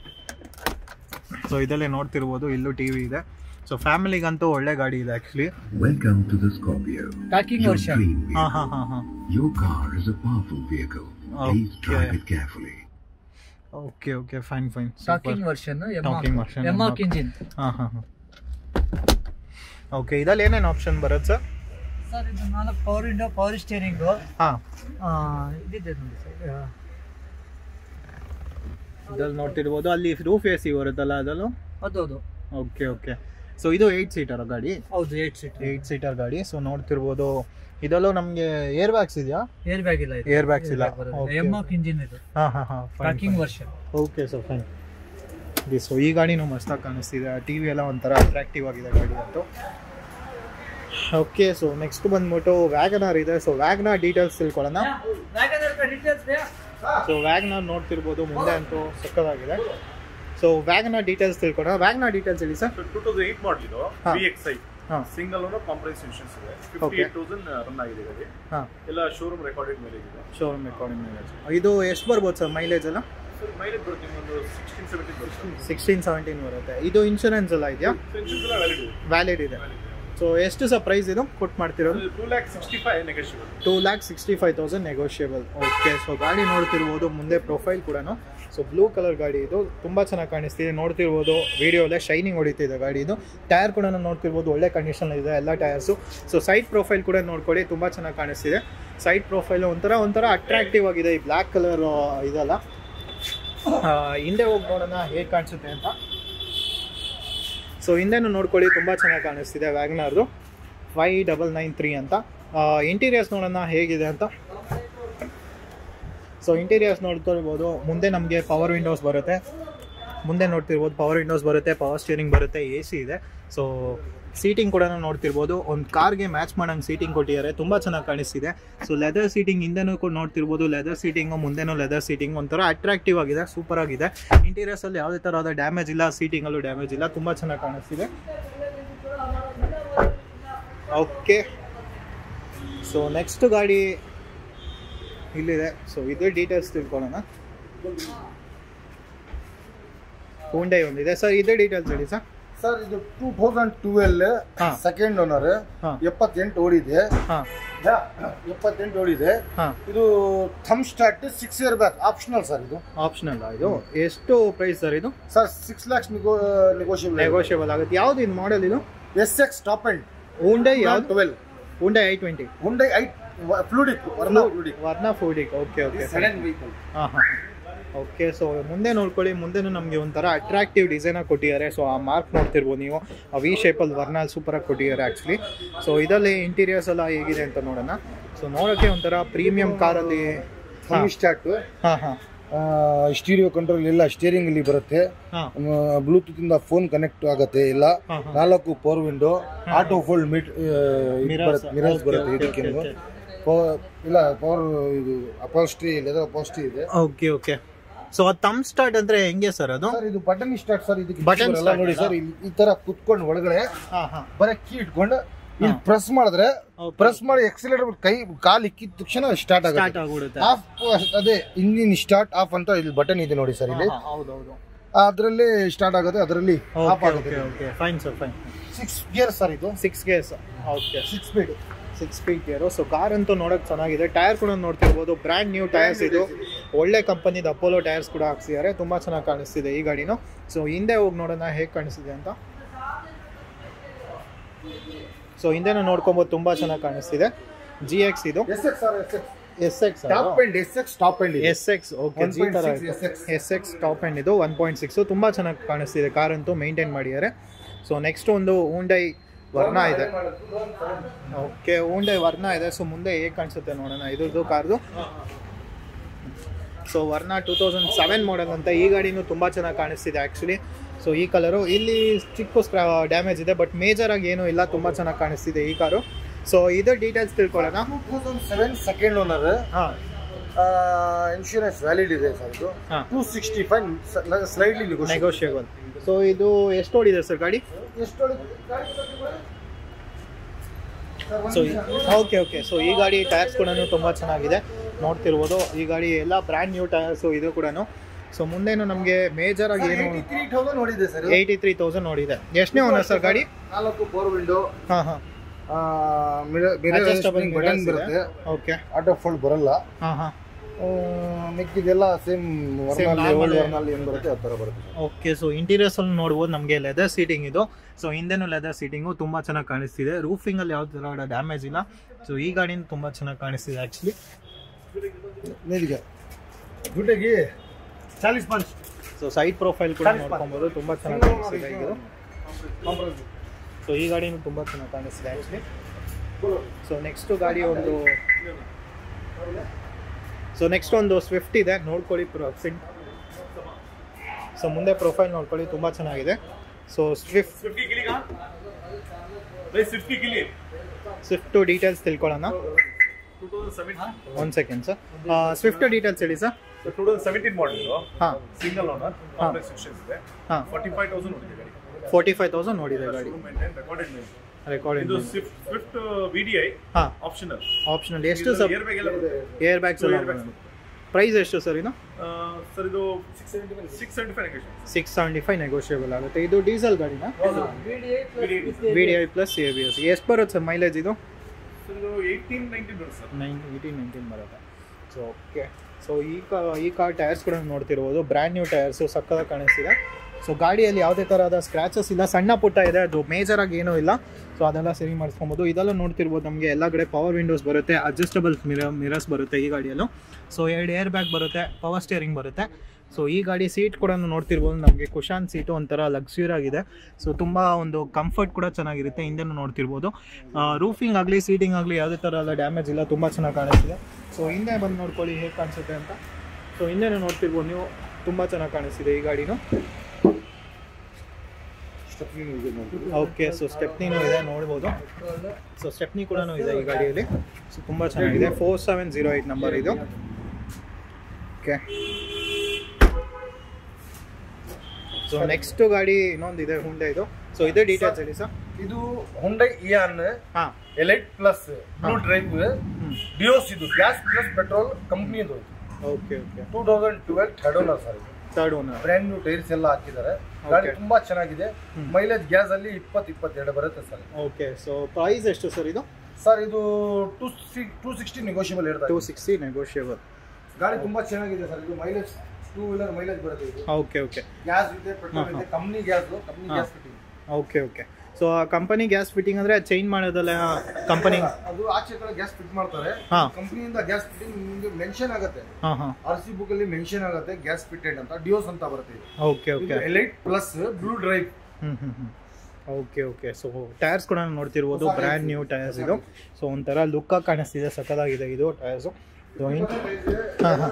ಸೊ ಇದಲ್ಲೇ ನೋಡ್ತಿರ್ಬೋದು ಇಲ್ಲೂ ಟಿ ವಿ ಇದೆ ಸೊ ಫ್ಯಾಮಿಲಿಗಂತೂ ಒಳ್ಳೆ ಗಾಡಿ ಇದೆ actually Welcome to the Scorpio. Tracking your version. dream ಹಾಂ vehicle. ಹಾಂ ಹಾಂ ಹಾಂ Your car is a powerful vehicle. Please drive Okay. it carefully. Okay okay fine fine talking version Talking version, mHawk Yamaha. Engine ಹಾಂ ಹಾಂ ಹಾಂ okay ಇದಲ್ಲಿ ಏನೇನು option ಬರುತ್ತೆ sir sir ಇದು ನಾಲ್ಕು ಪವರ್ ವಿಂಡೋ ಪವರ್ ಸ್ಟೇರಿಂಗ್ ಹಾಂ ಇದಿದೆ ನೋಡಿ ಸರ್ ಇದ್ರಲ್ಲಿ ನೋಡ್ತಿರ್ಬೋದು ಅಲ್ಲಿ ರೂಫ್ ಎ ಸಿ ಬರುತ್ತಲ್ಲ ಅದಲ್ಲೂ ಹೌದೌದು ಓಕೆ ಓಕೆ ಸೊ ಇದು ಏಯ್ಟ್ ಸೀಟರ್ ಗಾಡಿ ಹೌದು ಏಟ್ ಸೀಟ್ ಏಯ್ಟ್ ಸೀಟರ್ ಗಾಡಿ ಸೊ ನೋಡ್ತಿರ್ಬೋದು ಇದರಲ್ಲೂ ನಮಗೆ ಏರ್ ಬ್ಯಾಗ್ಸ್ ಇದೆಯಾ ಏರ್ ಬ್ಯಾಗ್ ಇಲ್ಲ Air bags ಇಲ್ಲ. Okay. ಎಮಾಕ್ ಇಂಜಿನ್ ಇದು ಹಾಂ ಹಾಂ ಹಾಂ talking version okay so fine so ಈ ಗಾಡಿನೂ ಮಸ್ತಾಗಿ ಕಾಣಿಸ್ತಿದೆ ಟಿ ವಿ ಎಲ್ಲ ಒಂಥರ ಅಟ್ರಾಕ್ಟಿವ್ ಆಗಿದೆ ಗಾಡಿ ಅಂತೂ ಓಕೆ ಸೊ ನೆಕ್ಸ್ಟ್ ಬಂದ್ಬಿಟ್ಟು ವ್ಯಾಗನರ್ ಇದೆ ಸೊ ವ್ಯಾಗನರ್ ಡೀಟೇಲ್ಸ್ ತಿಳ್ಕೊಳ್ಳೋಣ ಡೀಟೇಲ್ಸ್ ಸೊ ವ್ಯಾಗನರ್ ನೋಡ್ತಿರ್ಬೋದು ಮುಂದೆ ಅಂತೂ ಸಕ್ಕದಾಗಿದೆ ಸೊ ವ್ಯಾಗನರ್ ಡೀಟೇಲ್ಸ್ ತಿಳ್ಕೊಳ್ಳೋಣ ವ್ಯಾಗನರ್ ಡೀಟೇಲ್ಸ್ ಹೇಳಿ sir two thousand eight model ಇದು ಹಾ. ವಿ ಎಕ್ಸ್ ಐ ಹಾಂ ಸಿಂಗಲ್ ಓನರ್ ಕಾಂಪ್ರೈಸ್ ಇನ್ಶೂರೆನ್ಸ್ ಇದೆ fifty Okay. Eight thousand run ಆಗಿದೆ ಗಾಡಿ ಹಾಂ ಎಲ್ಲ ಶೋರೂಮ್ ರೆಕಾರ್ಡೆಡ್ ಮೇಲೆ ಇದೆ ಶೋರೂಮ್ ರೆಕಾರ್ಡಿಂಗ್ ಮೈಲೇಜ್ ಇದು ಎಷ್ಟು ಬರ್ಬೋದು ಸರ್ ಮೈಲೇಜ್ ಎಲ್ಲ ಸರ್ ಮೈಲೇಜ್ ಬರುತ್ತೆ ನಿಮ್ಮೊಂದು ಸಿಕ್ಸ್ಟೀನ್ ಸೆವೆಂಟೀನ್ ಬರುತ್ತೆ ಸಿಕ್ಸ್ಟೀನ್ ಸೆವೆಂಟೀನ್ ಬರುತ್ತೆ ಇದು ಇನ್ಶೂರೆನ್ಸ್ ಎಲ್ಲ ಇದೆಯಾ ಇನ್ಶೂರೆನ್ಸ್ ಎಲ್ಲ ವ್ಯಾಲಿಡ್ ಇದೆ ವ್ಯಾಲಿಡ್ ಇದೆ ಸೊ ಎಷ್ಟು ಸರ್ ಪ್ರೈಸ್ ಇದು ಕೊಟ್ಟು ಮಾಡ್ತಿರೋದು two lakh sixty five negotiable two lakh sixty five thousand negotiable okay so ಗಾಡಿ ನೋಡ್ತಿರ್ಬೋದು ಮುಂದೆ ಪ್ರೊಫೈಲ್ ಕೂಡ ಸೊ ಬ್ಲೂ ಕಲರ್ ಗಾಡಿ ಇದು ತುಂಬ ಚೆನ್ನಾಗಿ ಕಾಣಿಸ್ತಿದೆ ನೋಡ್ತಿರ್ಬೋದು ವಿಡಿಯೋಲ್ಲೇ ಶೈನಿಂಗ್ ಹೊಡಿತಿದೆ ಗಾಡಿ ಇದು ಟೈರ್ ಕೂಡ ನೋಡ್ತಿರ್ಬೋದು ಒಳ್ಳೆ ಕಂಡೀಷನ್ ಇದೆ ಎಲ್ಲ ಟೈರ್ಸು ಸೊ ಸೈಡ್ ಪ್ರೊಫೈಲ್ ಕೂಡ ನೋಡ್ಕೊಳ್ಳಿ ತುಂಬ ಚೆನ್ನಾಗಿ ಕಾಣಿಸ್ತಿದೆ ಸೈಡ್ ಪ್ರೊಫೈಲ್ ಒಂಥರ ಒಂಥರ ಅಟ್ರಾಕ್ಟಿವ್ ಆಗಿದೆ ಈ ಬ್ಲ್ಯಾಕ್ ಕಲರ್ ಇದಲ್ಲ ಆ, ಹಿಂದೆ ಹೋಗಿ ನೋಡೋಣ ಹೇಗೆ ಕಾಣಿಸುತ್ತೆ ಅಂತ ಸೊ ಹಿಂದೆನೂ ನೋಡ್ಕೊಳ್ಳಿ ತುಂಬ ಚೆನ್ನಾಗಿ ಕಾಣಿಸ್ತಿದೆ ವ್ಯಾಗ್ನಾರ್ದು ಫೈ ಡಬಲ್ ನೈನ್ ತ್ರೀ ಅಂತ ಇಂಟೀರಿಯರ್ಸ್ ನೋಡೋಣ ಹೇಗಿದೆ ಅಂತ ಸೊ ಇಂಟೀರಿಯರ್ಸ್ ನೋಡ್ತಿರ್ಬೋದು ಮುಂದೆ ನಮಗೆ ಪವರ್ ವಿಂಡೋಸ್ ಬರುತ್ತೆ ಮುಂದೆ ನೋಡ್ತಿರ್ಬೋದು ಪವರ್ ವಿಂಡೋಸ್ ಬರುತ್ತೆ ಪವರ್ ಸ್ಟೀರಿಂಗ್ ಬರುತ್ತೆ ಎ ಸಿ ಇದೆ ಸೊ ಸೀಟಿಂಗ್ ಕೂಡ ನೋಡ್ತಿರ್ಬೋದು ಒಂದು ಕಾರ್ಗೆ ಮ್ಯಾಚ್ ಮಾಡೋಂಗೆ ಸೀಟಿಂಗ್ ಕೊಟ್ಟಿದ್ದಾರೆ ತುಂಬ ಚೆನ್ನಾಗಿ ಕಾಣಿಸ್ತಿದೆ ಸೊ ಲೆದರ್ ಸೀಟಿಂಗ್ ಹಿಂದೆನೂ ಕೂಡ ನೋಡ್ತಿರ್ಬೋದು ಲೆದರ್ ಸೀಟಿಂಗು ಮುಂದೆನೂ ಲೆದರ್ ಸೀಟಿಂಗ್ ಒಂಥರ ಅಟ್ರಾಕ್ಟಿವ್ ಆಗಿದೆ ಸೂಪರ್ ಆಗಿದೆ ಇಂಟೀರಿಯರ್ಸಲ್ಲಿ ಯಾವುದೇ ಥರದ ಡ್ಯಾಮೇಜ್ ಇಲ್ಲ ಸೀಟಿಂಗಲ್ಲೂ ಡ್ಯಾಮೇಜ್ ಇಲ್ಲ ತುಂಬ ಚೆನ್ನಾಗಿ ಕಾಣಿಸ್ತಿದೆ ಓಕೆ ಸೊ ನೆಕ್ಸ್ಟ್ ಗಾಡಿ ಇಲ್ಲಿದೆ ಸೊ ಇದೇ ಡೀಟೇಲ್ಸ್ ತಿಳ್ಕೊಳ್ಳೋಣ ಹೂಂಡೈ ಒಂದಿದೆ ಸರ್ ಇದೇ ಡೀಟೇಲ್ಸ್ ಹೇಳಿ ಸರ್ ಸರ್ ಇದು ಟೂ ತೌಸಂಡ್ ಟುವೆಲ್ ಹಾ. ಸೆಕೆಂಡ್ ಓನರ್ ಹಾ. ಎಪ್ಪತ್ತೆಂಟು ಓಡಿದೆ ಹಾಂ ಎಪ್ಪತ್ತೆಂಟು ಓಡಿದೆ ಹಾಂ ಇದು thumb start six year back optional sir ಇದು ಆಪ್ಷನಲ್ ಇದು ಎಷ್ಟು ಪ್ರೈಸ್ ಸರ್ ಇದು sir six lakhs negotiable negotiable ಆಗುತ್ತೆ ಯಾವ್ದು ಇದು ಮಾಡೆಲ್ ಇದು ಎಸ್ ಎಕ್ಸ್ ಟಾಪ್ ಅಂಡ್ ಉಂಡೆ ಯಾವ್ದು ಟ್ವೆಲ್ ಉಂಡೆ I twenty Hyundai I fluidic Verna fluidic Verna fluidic okay okay sedan vehicle ಹಾಂ ಹಾಂ ಓಕೆ ಸೊ ಮುಂದೆ ನೋಡ್ಕೊಳ್ಳಿ ಮುಂದೆನೂ ನಮಗೆ ಒಂಥರ ಅಟ್ರಾಕ್ಟಿವ್ ಡಿಸೈನಾಗಿ ಕೊಟ್ಟಿದ್ದಾರೆ ಸೊ ಆ ಮಾರ್ಕ್ ನೋಡ್ತಿರ್ಬೋದು ನೀವು ಆ ವಿ ಶೇಪಲ್ಲಿ ವರ್ನಾಲ್ ಸೂಪರಾಗಿ ಕೊಟ್ಟಿದ್ದಾರೆ ಆ್ಯಕ್ಚುಲಿ ಸೊ ಇದರಲ್ಲಿ ಇಂಟೀರಿಯರ್ಸ್ ಎಲ್ಲ ಹೇಗಿದೆ ಅಂತ ನೋಡೋಣ ಸೊ ನೋಡೋಕ್ಕೆ ಒಂಥರ ಪ್ರೀಮಿಯಂ ಕಾರಲ್ಲಿ ಥಮ್ ಸ್ಟಾರ್ಟ್ ಹಾಂ ಹಾಂ ಸ್ಟೀರಿಯೋ ಕಂಟ್ರೋಲ್ ಎಲ್ಲ ಸ್ಟೇರಿಂಗ್ ಇಲ್ಲಿ ಬರುತ್ತೆ ಹಾಂ ಬ್ಲೂಟೂತ್ ಇಂದ ಫೋನ್ ಕನೆಕ್ಟ್ ಆಗುತ್ತೆ ಇಲ್ಲ ಹಾ, ಹಾ. ನಾಲ್ಕು ಪವರ್ ವಿಂಡೋ ಆಟೋ ಫೋಲ್ಡ್ ಮೀಟ್ Mirrors. ಮಿರರ್ಸ್ Okay, ಬರುತ್ತೆ okay, ಇದಕ್ಕೆ okay, ಇಲ್ಲ ಪವರ್ ಇದು ಅಪಾಸ್ಟ್ರಿ ಲೆದರ್ ಅಪಾಸ್ಟ್ರಿ ಇದೆ ಓಕೆ ಓಕೆ ಸೊ ಆ ತಮ್ ಸ್ಟಾರ್ಟ್ ಅಂದ್ರೆ ಹೆಂಗೆ ಸರ್ ಅದು ಸರ್ ಇದು ಬಟನ್ ಸ್ಟಾರ್ಟ್ ಸರ್ ಇದಕ್ಕೆ Button ಬರಲ್ಲ start ನೋಡಿ ಅಲ್ಲ? ಸರ್ ಈ ತರ ಕುತ್ಕೊಂಡು ಒಳಗಡೆ ಹಾಂ ಹಾಂ ಬರೀ ಕೀ ಇಟ್ಕೊಂಡು ಇಲ್ಲಿ ಪ್ರೆಸ್ ಮಾಡಿದ್ರೆ Okay. ಪ್ರೆಸ್ ಮಾಡಿ ಎಕ್ಸಿಲೇಟರ್ ಕೈ ಕಾಲ್ ಇಕ್ಕಿದ ತಕ್ಷಣ ಸ್ಟಾರ್ಟ್ ಸ್ಟಾರ್ಟ್ ಆಗುತ್ತೆ ಆಗ್ಬಿಡುತ್ತೆ ಆಫ್ ಅದೇ ಇಂಜಿನ್ ಸ್ಟಾರ್ಟ್ ಆಫ್ ಅಂತ ಇಲ್ಲಿ ಬಟನ್ ಇದೆ ನೋಡಿ ಸರ್ ಇಲ್ಲಿ ಹೌದು ಹೌದು ಅದರಲ್ಲಿ ಸ್ಟಾರ್ಟ್ ಆಗುತ್ತೆ ಅದರಲ್ಲಿ ಆಫ್ ಓಕೆ ಆಗುತ್ತೆ okay okay fine sir fine six gear sir ಇದು six gears okay six speed six speed gear so car ಅಂತೂ ನೋಡೋಕೆ ಚೆನ್ನಾಗಿದೆ ಟೈರ್ ಕೂಡ ನೋಡ್ತಿರ್ಬೋದು ಬ್ರ್ಯಾಂಡ್ ನ್ಯೂ ಟೈರ್ಸ್ ಇದು ಒಳ್ಳೆ ಕಂಪನಿದ ಅಪೋಲೋ ಟೈರ್ಸ್ ಕೂಡ ಹಾಕ್ಸಿದ್ದಾರೆ ತುಂಬ ಚೆನ್ನಾಗಿ ಕಾಣಿಸ್ತಿದೆ ಈ ಗಾಡಿನು ಸೊ ಹಿಂದೆ ಹೋಗಿ ನೋಡೋಣ ಹೇಗೆ ಕಾಣಿಸ್ತಿದೆ ಅಂತ ಸೊ ಹಿಂದೆನೂ ನೋಡ್ಕೊಬೋದು ತುಂಬ ಚೆನ್ನಾಗಿ ಕಾಣಿಸ್ತಿದೆ ಜಿ ಎಕ್ಸ್ ಇದು S X sir S X S X top and S X top and S X okay G ಥರ 1.6 SX. S X top end ಇದು ಒನ್ ಪಾಯಿಂಟ್ ಸಿಕ್ಸು ತುಂಬ ಚೆನ್ನಾಗಿ ಕಾಣಿಸ್ತಿದೆ ಕಾರ್ ಅಂತೂ ಮೇಂಟೈನ್ ಮಾಡಿದ್ದಾರೆ ಸೊ ನೆಕ್ಸ್ಟ್ ಒಂದು ಹೂಂಡೈ ವರ್ಣ ಇದೆ ಓಕೆ ಹೂಂಡೈ ವರ್ಣ ಇದೆ ಸೊ ಮುಂದೆ ಹೇಗೆ ಕಾಣಿಸುತ್ತೆ ನೋಡೋಣ ಇದ್ರದ್ದು ಕಾರ್ದು ಸೊ ವರ್ಣ ಟೂ ತೌಸಂಡ್ ಸೆವೆನ್ ಮಾಡೆಲ್ ಅಂತ ಈ ಗಾಡಿನೂ ತುಂಬ ಚೆನ್ನಾಗಿ ಕಾಣಿಸ್ತಿದೆ ಆ್ಯಕ್ಚುಲಿ ಸೊ ಈ ಕಲರು ಇಲ್ಲಿ ಚಿಕ್ಕ ಸ್ಕ್ರಾ ಡ್ಯಾಮೇಜ್ ಇದೆ ಬಟ್ ಮೇಜರ್ ಆಗಿ ಏನೂ ಇಲ್ಲ ತುಂಬ ಚೆನ್ನಾಗಿ ಕಾಣಿಸ್ತಿದೆ ಈ ಕಾರು ಸೊ ಇದು ಡೀಟೇಲ್ಸ್ ತಿಳ್ಕೊಳ್ಳೋಣ two thousand seven second owner ಹಾಂ ಇನ್ಶೂರೆನ್ಸ್ ವ್ಯಾಲಿಡ್ ಇದೆ ಸರ್ ಇದು ಹಾ. Two sixty five slightly negotiable so ಇದು ಎಷ್ಟು ಓಡಿದೆ ಸರ್ ಗಾಡಿ ಎಷ್ಟು ಸೊ ಓಕೆ ಓಕೆ ಸೊ ಈ ಗಾಡಿ ಟೈರ್ಸ್ ಕೂಡ ತುಂಬ ಚೆನ್ನಾಗಿದೆ ನೋಡ್ತಿರ್ಬೋದು ಈ ಗಾಡಿ ಎಲ್ಲ ಬ್ರ್ಯಾಂಡ್ ನ್ಯೂ ಟೈರ್ಸು ಇದು ಕೂಡ ಸೊ ಮುಂದೇನು ನಮಗೆ ಮೇಜರ್ ಆಗಿ ಏನು ತ್ರೀ ತೌಸಂಡ್ ನೋಡಿದೆ ಸರ್ ಏಯ್ಟಿ ತ್ರೀ ತೌಸಂಡ್ ನೋಡಿದೆ ಎಷ್ಟನೇ ಓನರ್ ಸರ್ ಗಾಡಿ ನಾಲ್ಕು ಪವರ್ ವಿಂಡೋ ಹಾಂ ಹಾಂ Adjustable ಬಟನ್ mirrors ಇದೆ. ಬರುತ್ತೆ ಓಕೆ ಆಟೋ ಫೋಲ್ಡ್ ಬರಲ್ಲ ಹಾಂ ಹಾಂ ಆ, ಮಿಕ್ಕಿದೆಲ್ಲ ಸೇಮ್ ವರ್ನಲ್ಲಿ normal. ಓಲ್ಡ್ ವರ್ನಲ್ಲಿ ಏನು ಬರುತ್ತೆ ಆ ಥರ ಬರುತ್ತೆ ಓಕೆ ಸೊ ಇಂಟೀರಿಯರ್ಸ್ ಅಲ್ಲಿ ನೋಡ್ಬೋದು ನಮಗೆ ಲೆದರ್ ಸೀಟಿಂಗ್ ಇದು ಸೊ ಹಿಂದೆನೂ ಲೆದರ್ ಸೀಟಿಂಗು ತುಂಬ ಚೆನ್ನಾಗಿ ಕಾಣಿಸ್ತಿದೆ ರೂಫಿಂಗಲ್ಲಿ ಯಾವ ಥರ ಡ್ಯಾಮೇಜ್ ಇಲ್ಲ ಸೊ ಈ ಗಾಡಿನೂ ತುಂಬ ಚೆನ್ನಾಗಿ ಕಾಣಿಸ್ತಿದೆ ಆ್ಯಕ್ಚುಲಿ ನೀರಿಗೆ ಗುಡ್ಡೆಗೆ ಚಾಲೀಸ್ ಪಂಚ್ ಸೊ ಸೈಡ್ ಪ್ರೊಫೈಲ್ ಕೂಡ ನೋಡ್ಕೊಬೋದು ತುಂಬ ಚೆನ್ನಾಗಿ ಕಾಣಿಸ್ತಿದೆ ಇದು ಸೊ ಈ ಗಾಡಿನೂ ತುಂಬ ಚೆನ್ನಾಗಿ ಕಾಣಿಸ್ತಿದೆ ಆ್ಯಕ್ಚುಲಿ ಸೊ ನೆಕ್ಸ್ಟ್ ಗಾಡಿ ಒಂದು ಸೊ ನೆಕ್ಸ್ಟ್ ಒಂದು ಸ್ವಿಫ್ಟ್ ಇದೆ ನೋಡ್ಕೊಳ್ಳಿ ಸಿಂಟ್ ಸೊ ಮುಂದೆ ಪ್ರೊಫೈಲ್ ನೋಡ್ಕೊಳ್ಳಿ ತುಂಬ ಚೆನ್ನಾಗಿದೆ ಸೊ ಸ್ವಿಫ್ಟ್ स्विफ्ट की किली कहाँ भाई स्विफ्ट की किली ಸ್ವಿಫ್ಟ್ ಡೀಟೇಲ್ಸ್ ತಿಳ್ಕೊಳ್ಳೋಣ 2017 ಒಂದು ಸೆಕೆಂಡ್ ಸರ್ ಸ್ವಿಫ್ಟ್ ಡೀಟೇಲ್ಸ್ ಹೇಳಿ ಸರ್ So 2017 model ಹಾಂ ಸಿಂಗಲ್ ಓನರ್ ಕಾಂಪ್ಲೆಕ್ಸ್ ಸೆಕ್ಷನ್ಸ್ ಇದೆ ಹಾಂ 45000 ನೋಡಿದೆ ಗಾಡಿ ಫೋರ್ಟಿ ಫೈವ್ ತೌಸಂಡ್ ನೋಡಿದೆ ಗಾಡಿ showroom maintain recorded main record ಇದು ಸ್ವಿಫ್ಟ್ ಸ್ವಿಫ್ಟ್ ವಿಡಿಐ ಹಾಂ ಆಪ್ಷನಲ್ ಆಪ್ಷನಲ್ ಎಷ್ಟು ಸರ್ ಏರ್ ಬ್ಯಾಗ್ ಎಲ್ಲ ಬರುತ್ತೆ ಏರ್ ಬ್ಯಾಗ್ಸ್ ಎಲ್ಲ ಪ್ರೈಸ್ ಎಷ್ಟು ಸರ್ ಇದು ಸರ್ ಇದು six six seventy five negotiation six seventy five negotiable ಆಗುತ್ತೆ ಇದು ಡೀಸೆಲ್ ಗಾಡಿನ V D I plus A B S ಎಷ್ಟು ಬರುತ್ತೆ ಸರ್ ಮೈಲೇಜ್ ಇದು ಸರ್ ಇದು ಏಯ್ಟೀನ್ ನೈನ್ಟೀನ್ ಬರುತ್ತೆ ಸರ್ ನೈನ್ ಏಯ್ಟೀನ್ ನೈನ್ಟೀನ್ ಬರುತ್ತೆ ಸೊ ಓಕೆ ಸೊ ಈ ಕಾ ಈ ಕಾರ್ ಟೈರ್ಸ್ ಕೂಡ ನೋಡ್ತಿರ್ಬೋದು ಬ್ರ್ಯಾಂಡ್ ನ್ಯೂ ಟೈರ್ಸು ಸಕ್ಕದಾಗಿ ಕಾಣಿಸ್ತಿದೆ ಸೊ ಗಾಡಿಯಲ್ಲಿ ಯಾವುದೇ ಥರದ ಸ್ಕ್ರ್ಯಾಚಸ್ ಇಲ್ಲ ಸಣ್ಣ ಪುಟ್ಟ ಇದೆ ಅದು ಮೇಜರ್ ಆಗಿ ಏನೂ ಇಲ್ಲ ಸೊ ಅದೆಲ್ಲ ಸರಿ ಮಾಡಿಸ್ಕೊಬೋದು ಇದೆಲ್ಲ ನೋಡ್ತಿರ್ಬೋದು ನಮಗೆ ಎಲ್ಲ ಕಡೆ ಪವರ್ ವಿಂಡೋಸ್ ಬರುತ್ತೆ ಅಡ್ಜಸ್ಟಬಲ್ ಮಿರ ಮಿರರ್ಸ್ ಬರುತ್ತೆ ಈ ಗಾಡಿಯಲ್ಲೂ ಸೊ ಎರಡು ಏರ್ ಬ್ಯಾಗ್ ಬರುತ್ತೆ ಪವರ್ ಸ್ಟೇರಿಂಗ್ ಬರುತ್ತೆ ಸೊ ಈ ಗಾಡಿ ಸೀಟ್ ಕೂಡ ನೋಡ್ತಿರ್ಬೋದು ನಮಗೆ ಕುಶಾನ್ ಸೀಟು ಒಂಥರ ಲಕ್ಸುರಿ ಆಗಿದೆ ಸೊ ತುಂಬ ಒಂದು ಕಂಫರ್ಟ್ ಕೂಡ ಚೆನ್ನಾಗಿರುತ್ತೆ ಹಿಂದೆನೂ ನೋಡ್ತಿರ್ಬೋದು ರೂಫಿಂಗ್ ಆಗಲಿ ಸೀಟಿಂಗ್ ಆಗಲಿ ಯಾವುದೇ ಥರ ಎಲ್ಲ ಡ್ಯಾಮೇಜ್ ಇಲ್ಲ ತುಂಬ ಚೆನ್ನಾಗಿ ಕಾಣಿಸ್ತಿದೆ ಸೊ ಹಿಂದೆ ಬಂದು ನೋಡ್ಕೊಳ್ಳಿ ಹೇಗೆ ಕಾಣಿಸುತ್ತೆ ಅಂತ ಸೊ ಹಿಂದೆನೂ ನೋಡ್ತಿರ್ಬೋದು ನೀವು ತುಂಬ ಚೆನ್ನಾಗಿ ಕಾಣಿಸ್ತಿದೆ ಈ ಗಾಡಿನೂ ಓಕೆ ಸೊ ಸ್ಟೆಪ್ನಿನೂ ಇದೆ ನೋಡ್ಬೋದು ಸೊ ಸ್ಟೆಪ್ನಿ ಕೂಡ ಇದೆ ಈ ಗಾಡಿಯಲ್ಲಿ ಸೊ ತುಂಬ ಚೆನ್ನಾಗಿದೆ four seven zero eight number ಇದು ಓಕೆ ಸೊ ನೆಕ್ಸ್ಟ್ ಗಾಡಿ ಇನ್ನೊಂದು ಇದೆ ಹುಂಡೆ ಇದು ಸೊ ಇದೇ ಡೀಟೇಲ್ಸ್ ಹೇಳಿ ಸರ್ ಇದು ಹುಂಡೈ ಇಯಾನ್ ಹಾಂ ಎಲೈಟ್ ಪ್ಲಸ್ ಬ್ಲೂ ಡ್ರೈವ್ ಡಿಯೋಸ್ ಇದು ಗ್ಯಾಸ್ ಪ್ಲಸ್ ಪೆಟ್ರೋಲ್ ಕಂಪ್ನಿದು okay okay two thousand twelve third owner sir ಇದು third owner brand new tyres ಎಲ್ಲ ಹಾಕಿದ್ದಾರೆ ಗಾಡಿ Okay. ತುಂಬಾ ಚೆನ್ನಾಗಿದೆ ಹ್ಮ್. ಮೈಲೇಜ್ ಗ್ಯಾಸ್ ಅಲ್ಲಿ ಇಪ್ಪತ್ತು ಇಪ್ಪತ್ತೆರಡು ಬರುತ್ತೆ ಸರ್ ಓಕೆ ಸೊ ಪ್ರೈಸ್ ಎಷ್ಟು ಸರ್ ಇದು ಸರ್ ಇದು ಟೂ ಟೂ ಸಿಕ್ಸ್ಟಿ ನೆಗೋಷಿಯಬಲ್ ಹೇಳ್ತಾ ಟೂ ಇದ್ದೀನಿ. ಸಿಕ್ಸ್ಟಿ ನೆಗೋಷಿಯಬಲ್ ಗಾಡಿ ತುಂಬಾ ಚೆನ್ನಾಗಿದೆ ಸರ್ ಇದು ಮೈಲೇಜ್ ಟೂ ವೀಲರ್ ಮೈಲೇಜ್ ಬರುತ್ತೆ ಇದು ಓಕೆ ಓಕೆ ಗ್ಯಾಸ್ ಇದೆ ಪೆಟ್ರೋಲ್ ಹಾ, ಇದೆ ಕಂಪ್ನಿ ಗ್ಯಾಸ್ ಕಂಪ್ನಿ ಹಾ. Gas fitting okay okay so company gas fitting ಅಂದರೆ ಚೇಂಜ್ ಮಾಡೋದಲ್ಲ ಕಂಪನಿ ಅದು ಆಚೆ ಕಡೆ ಗ್ಯಾಸ್ ಫಿಟ್ ಮಾಡ್ತಾರೆ ಹಾ. ಕಂಪ್ನಿಯಿಂದ ಗ್ಯಾಸ್ ಫಿಟ್ಟಿಂಗ್ ನಿಮಗೆ ಮೆನ್ಷನ್ ಆಗುತ್ತೆ ಹಾಂ ಹಾಂ ಆರ್ ಸಿ ಬುಕ್ ಅಲ್ಲಿ ಮೆನ್ಷನ್ ಆಗುತ್ತೆ ಗ್ಯಾಸ್ ಫಿಟೆಡ್ ಅಂತ ಡಿಯೋಸ್ ಅಂತ ಬರುತ್ತೆ ಇದು okay okay Elite plus blue drive ಹ್ಞೂ ಹ್ಞೂ ಹ್ಞೂ ಓಕೆ ಓಕೆ ಸೊ ಟೈರ್ಸ್ ಕೂಡ ನೋಡ್ತಿರ್ಬೋದು ಹೊಸ ಬ್ರ್ಯಾಂಡ್ tyres. ನ್ಯೂ ಟೈರ್ಸ್ ಇದು ಸೊ ಒಂಥರ ಲುಕ್ಕಾಗಿ ಕಾಣಿಸ್ತಿದೆ ಸಕ್ಕದಾಗಿದೆ ಇದು ಟೈರ್ಸು ಹಾಂ ಹಾಂ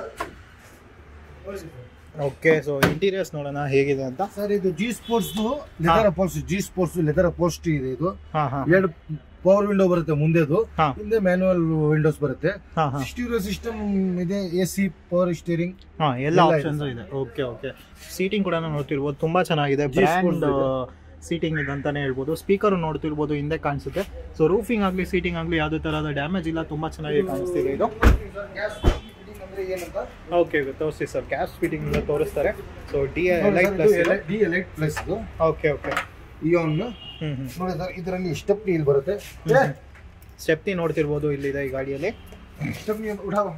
ಓಕೆ ಸೊ ಇಂಟೀರಿಯರ್ಸ್ ನೋಡೋಣ ಹೇಗಿದೆ ಅಂತ ಸರ್ ಇದು G sports leather upholstery G sports leather upholstery ಇದೆ ಇದು ಹಾಂ ಹಾಂ ಎರಡು ಪವರ್ ವಿಂಡೋ ಬರುತ್ತೆ ಮುಂದೆದು ಹಾ. ಹಿಂದೆ ಮ್ಯಾನುವಲ್ ವಿಂಡೋಸ್ ಬರುತ್ತೆ ಹಾಂ ಹಾಂ ಸ್ಟೀರಿಯೋ ಸಿಸ್ಟಮ್ ಇದೆ ಎ ಸಿ ಪವರ್ ಸ್ಟೀರಿಂಗ್ ಹಾಂ ಎಲ್ಲ ಎಲ್ಲ ಇದೆ ಆಪ್ಷನ್ಸ್ ಇದೆ ಓಕೆ ಓಕೆ ಸೀಟಿಂಗ್ ಕೂಡ ನೋಡ್ತಿರ್ಬೋದು ತುಂಬ ಚೆನ್ನಾಗಿದೆ G ಬ್ರ್ಯಾಂಡ್ Sports ಸೀಟಿಂಗ್ ಇದೆ ಅಂತಾನೆ ಹೇಳ್ಬೋದು ಸ್ಪೀಕರ್ ನೋಡ್ತಿರ್ಬೋದು ಹಿಂದೆ ಕಾಣಿಸುತ್ತೆ ಸೊ ರೂಫಿಂಗ್ ಆಗಲಿ ಸೀಟಿಂಗ್ ಆಗಲಿ ಯಾವುದೇ ಥರದ ಡ್ಯಾಮೇಜ್ ಇಲ್ಲ ತುಂಬ ಚೆನ್ನಾಗಿ ಕಾಣಿಸ್ತಿದೆ ಇದು ಅಂದ್ರೆ ಏನಂತ ಓಕೆ ತೋರಿಸಿ ಸರ್ ಗ್ಯಾಸ್ ಫಿಟ್ಟಿಂಗ್ ಇಂದ ತೋರಿಸ್ತಾರೆ so the Elite plus the Elite plus okay okay Eon ಇಯಾನ್ ಹ್ಞೂ ಹ್ಞೂ ನೋಡಿ ಸರ್ ಇದರಲ್ಲಿ ಸ್ಟೆಪ್ನಿ ಇಲ್ಲಿ ಬರುತ್ತೆ ಸ್ಟೆಪ್ನಿ ನೋಡ್ತಿರ್ಬೋದು ಇಲ್ಲಿದೆ ಈ ಗಾಡಿಯಲ್ಲಿ ಸ್ಟೆಪ್ನಿ ಉಡಾವ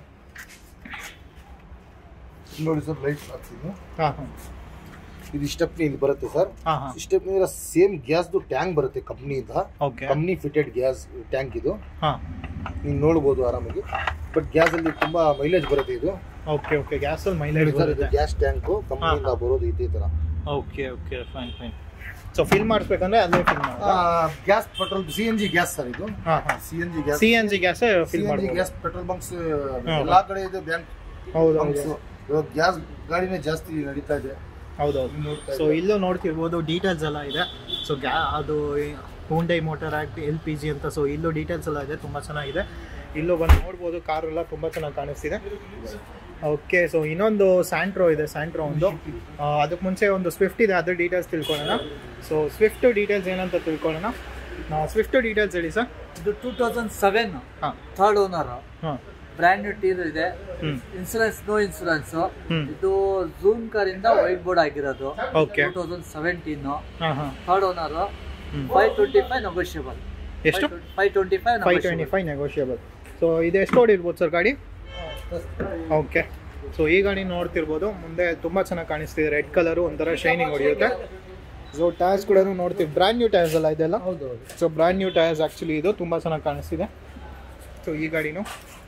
ನೋಡಿ ಸರ್ ಲೈಟ್ ಹಾಕ್ತೀನಿ ಹಾಂ ಹಾಂ ಇದು ಸ್ಟೆಪ್ನಿ ಇಲ್ಲಿ ಬರುತ್ತೆ ಸರ್ ಹಾಂ ಹಾಂ ಸ್ಟೆಪ್ನಿ ಸೇಮ್ ಗ್ಯಾಸ್ದು ಟ್ಯಾಂಕ್ ಬರುತ್ತೆ ಕಂಪ್ನಿಯಿಂದ okay company fitted gas tank ಇದು ಹಾಂ ನೀವು ನೋಡ್ಬೋದು ಆರಾಮಾಗಿ ಬಟ್ ಗ್ಯಾಸ್ ಅಲ್ಲಿ ತುಂಬಾ ಮೈಲೇಜ್ ಬರುತ್ತೆ ಇದು ಓಕೆ ಓಕೆ ಗ್ಯಾಸಲ್ಲಿ ಮೈಲೇಜ್ ಸರ್ ಇದು ಬರುತ್ತೆ ಗ್ಯಾಸ್ ಟ್ಯಾಂಕ್ ಕಂಪ್ನಿಯಿಂದ ಬರೋದು ಇದೇ ತರ okay okay fine fine so fill ಮಾಡಿಸ್ಬೇಕಂದ್ರೆ ಅಲ್ಲೇ ಫಿಲ್ ಮಾಡೋದು gas petrol C N G gas sir ಇದು ಹಾಂ ಹಾಂ C N G gas C N G gas C fill N G ಮಾಡ್ಬೋದು ಗ್ಯಾಸ್ ಪೆಟ್ರೋಲ್ ಬಂಕ್ಸ್ ಎಲ್ಲಾ ಕಡೆ ಇದೆ ಬ್ಯಾಂಕ್ ಹೌದು ಬಂಕ್ಸ್ ಹೌದು ಇವಾಗ ಗ್ಯಾಸ್ ಗಾಡಿನೇ ಜಾಸ್ತಿ ನಡೀತಾ ಇದೆ ಹೌದೌದು ನೋಡ್ತಾ ಸೊ ಇಲ್ಲೂ ನೋಡ್ತಿರ್ಬೋದು ಡೀಟೇಲ್ಸ್ ಎಲ್ಲ ಇದೆ ಸೊ ಗ್ಯಾ ಅದು Hyundai motor act L P G ಅಂತ ಸೊ ಇಲ್ಲೂ ಡೀಟೇಲ್ಸ್ ಎಲ್ಲ ಇದೆ ತುಂಬ ಚೆನ್ನಾಗಿದೆ ಇಲ್ಲೂ ಬಂದು ನೋಡ್ಬೋದು ಕಾರ್ ಎಲ್ಲ ತುಂಬ ಚೆನ್ನಾಗಿ ಕಾಣಿಸ್ತಿದೆ ಓಕೆ ಸೊ ಇನ್ನೊಂದು ಸ್ಯಾಂಟ್ರೋ ಇದೆ ಸ್ಯಾಂಟ್ರೋ ಒಂದು ಆ, ಅದಕ್ಕೆ ಮುಂಚೆ ಒಂದು ಸ್ವಿಫ್ಟ್ ಇದೆ ಅದ್ರ ಡೀಟೇಲ್ಸ್ ತಿಳ್ಕೊಳ್ಳೋಣ ಸೊ ಸ್ವಿಫ್ಟ್ ಡೀಟೇಲ್ಸ್ ಏನಂತ ತಿಳ್ಕೊಳ್ಳೋಣ ಸ್ವಿಫ್ಟ್ ಡೀಟೇಲ್ಸ್ ಹೇಳಿ ಸರ್ ಇದು ಟೂ ತೌಸಂಡ್ ಸೆವೆನ್ ಹಾಂ ಥರ್ಡ್ ಓನರ್ ಹಾಂ ಬ್ರ್ಯಾಂಡ್ ನ್ಯೂ ಟೀರ್ ಇದೆ ಹ್ಞೂ ಇನ್ಸೂರೆನ್ಸ್ ನೋ ಇನ್ಸೂರೆನ್ಸ್ ಹ್ಮ್. ಇದು ಝೂಮ್ ಕಾರ್ ಇಂದ ವೈಟ್ ಬೋರ್ಡ್ ಆಗಿರೋದು ಓಕೆ ಟೂ ತೌಸಂಡ್ ಸೆವೆಂಟೀನ್ ಹಾಂ ಹಾಂ ಥರ್ಡ್ ಓನರ್ ಹ್ಮ್. ಫೈವ್ ಟ್ವೆಂಟಿ ಫೈವ್ ನೆಗೋಷಿಯಬಲ್ ಎಷ್ಟು five twenty five five twenty five negotiable so ಇದು ಎಷ್ಟು ಓಡಿರ್ಬೋದು ಸರ್ ಗಾಡಿ ಓಕೆ ಸೊ ಈ ಗಾಡಿ ನೋಡ್ತಿರ್ಬೋದು ಮುಂದೆ ತುಂಬ ಚೆನ್ನಾಗಿ ಕಾಣಿಸ್ತಿದೆ ರೆಡ್ ಕಲರು ಒಂಥರ ಶೈನಿಂಗ್ ಹೊಡೆಯುತ್ತೆ ಸೊ ಟೈರ್ಸ್ ಕೂಡ ನೋಡ್ತೀವಿ ಬ್ರ್ಯಾಂಡ್ ನ್ಯೂ ಟೈರ್ಸ್ ಅಲ್ಲ ಇದೆಲ್ಲ ಹೌದು so brand new tyres actually ಇದು ತುಂಬ ಚೆನ್ನಾಗಿ ಕಾಣಿಸ್ತಿದೆ ಸೊ ಈ ಗಾಡಿನೂ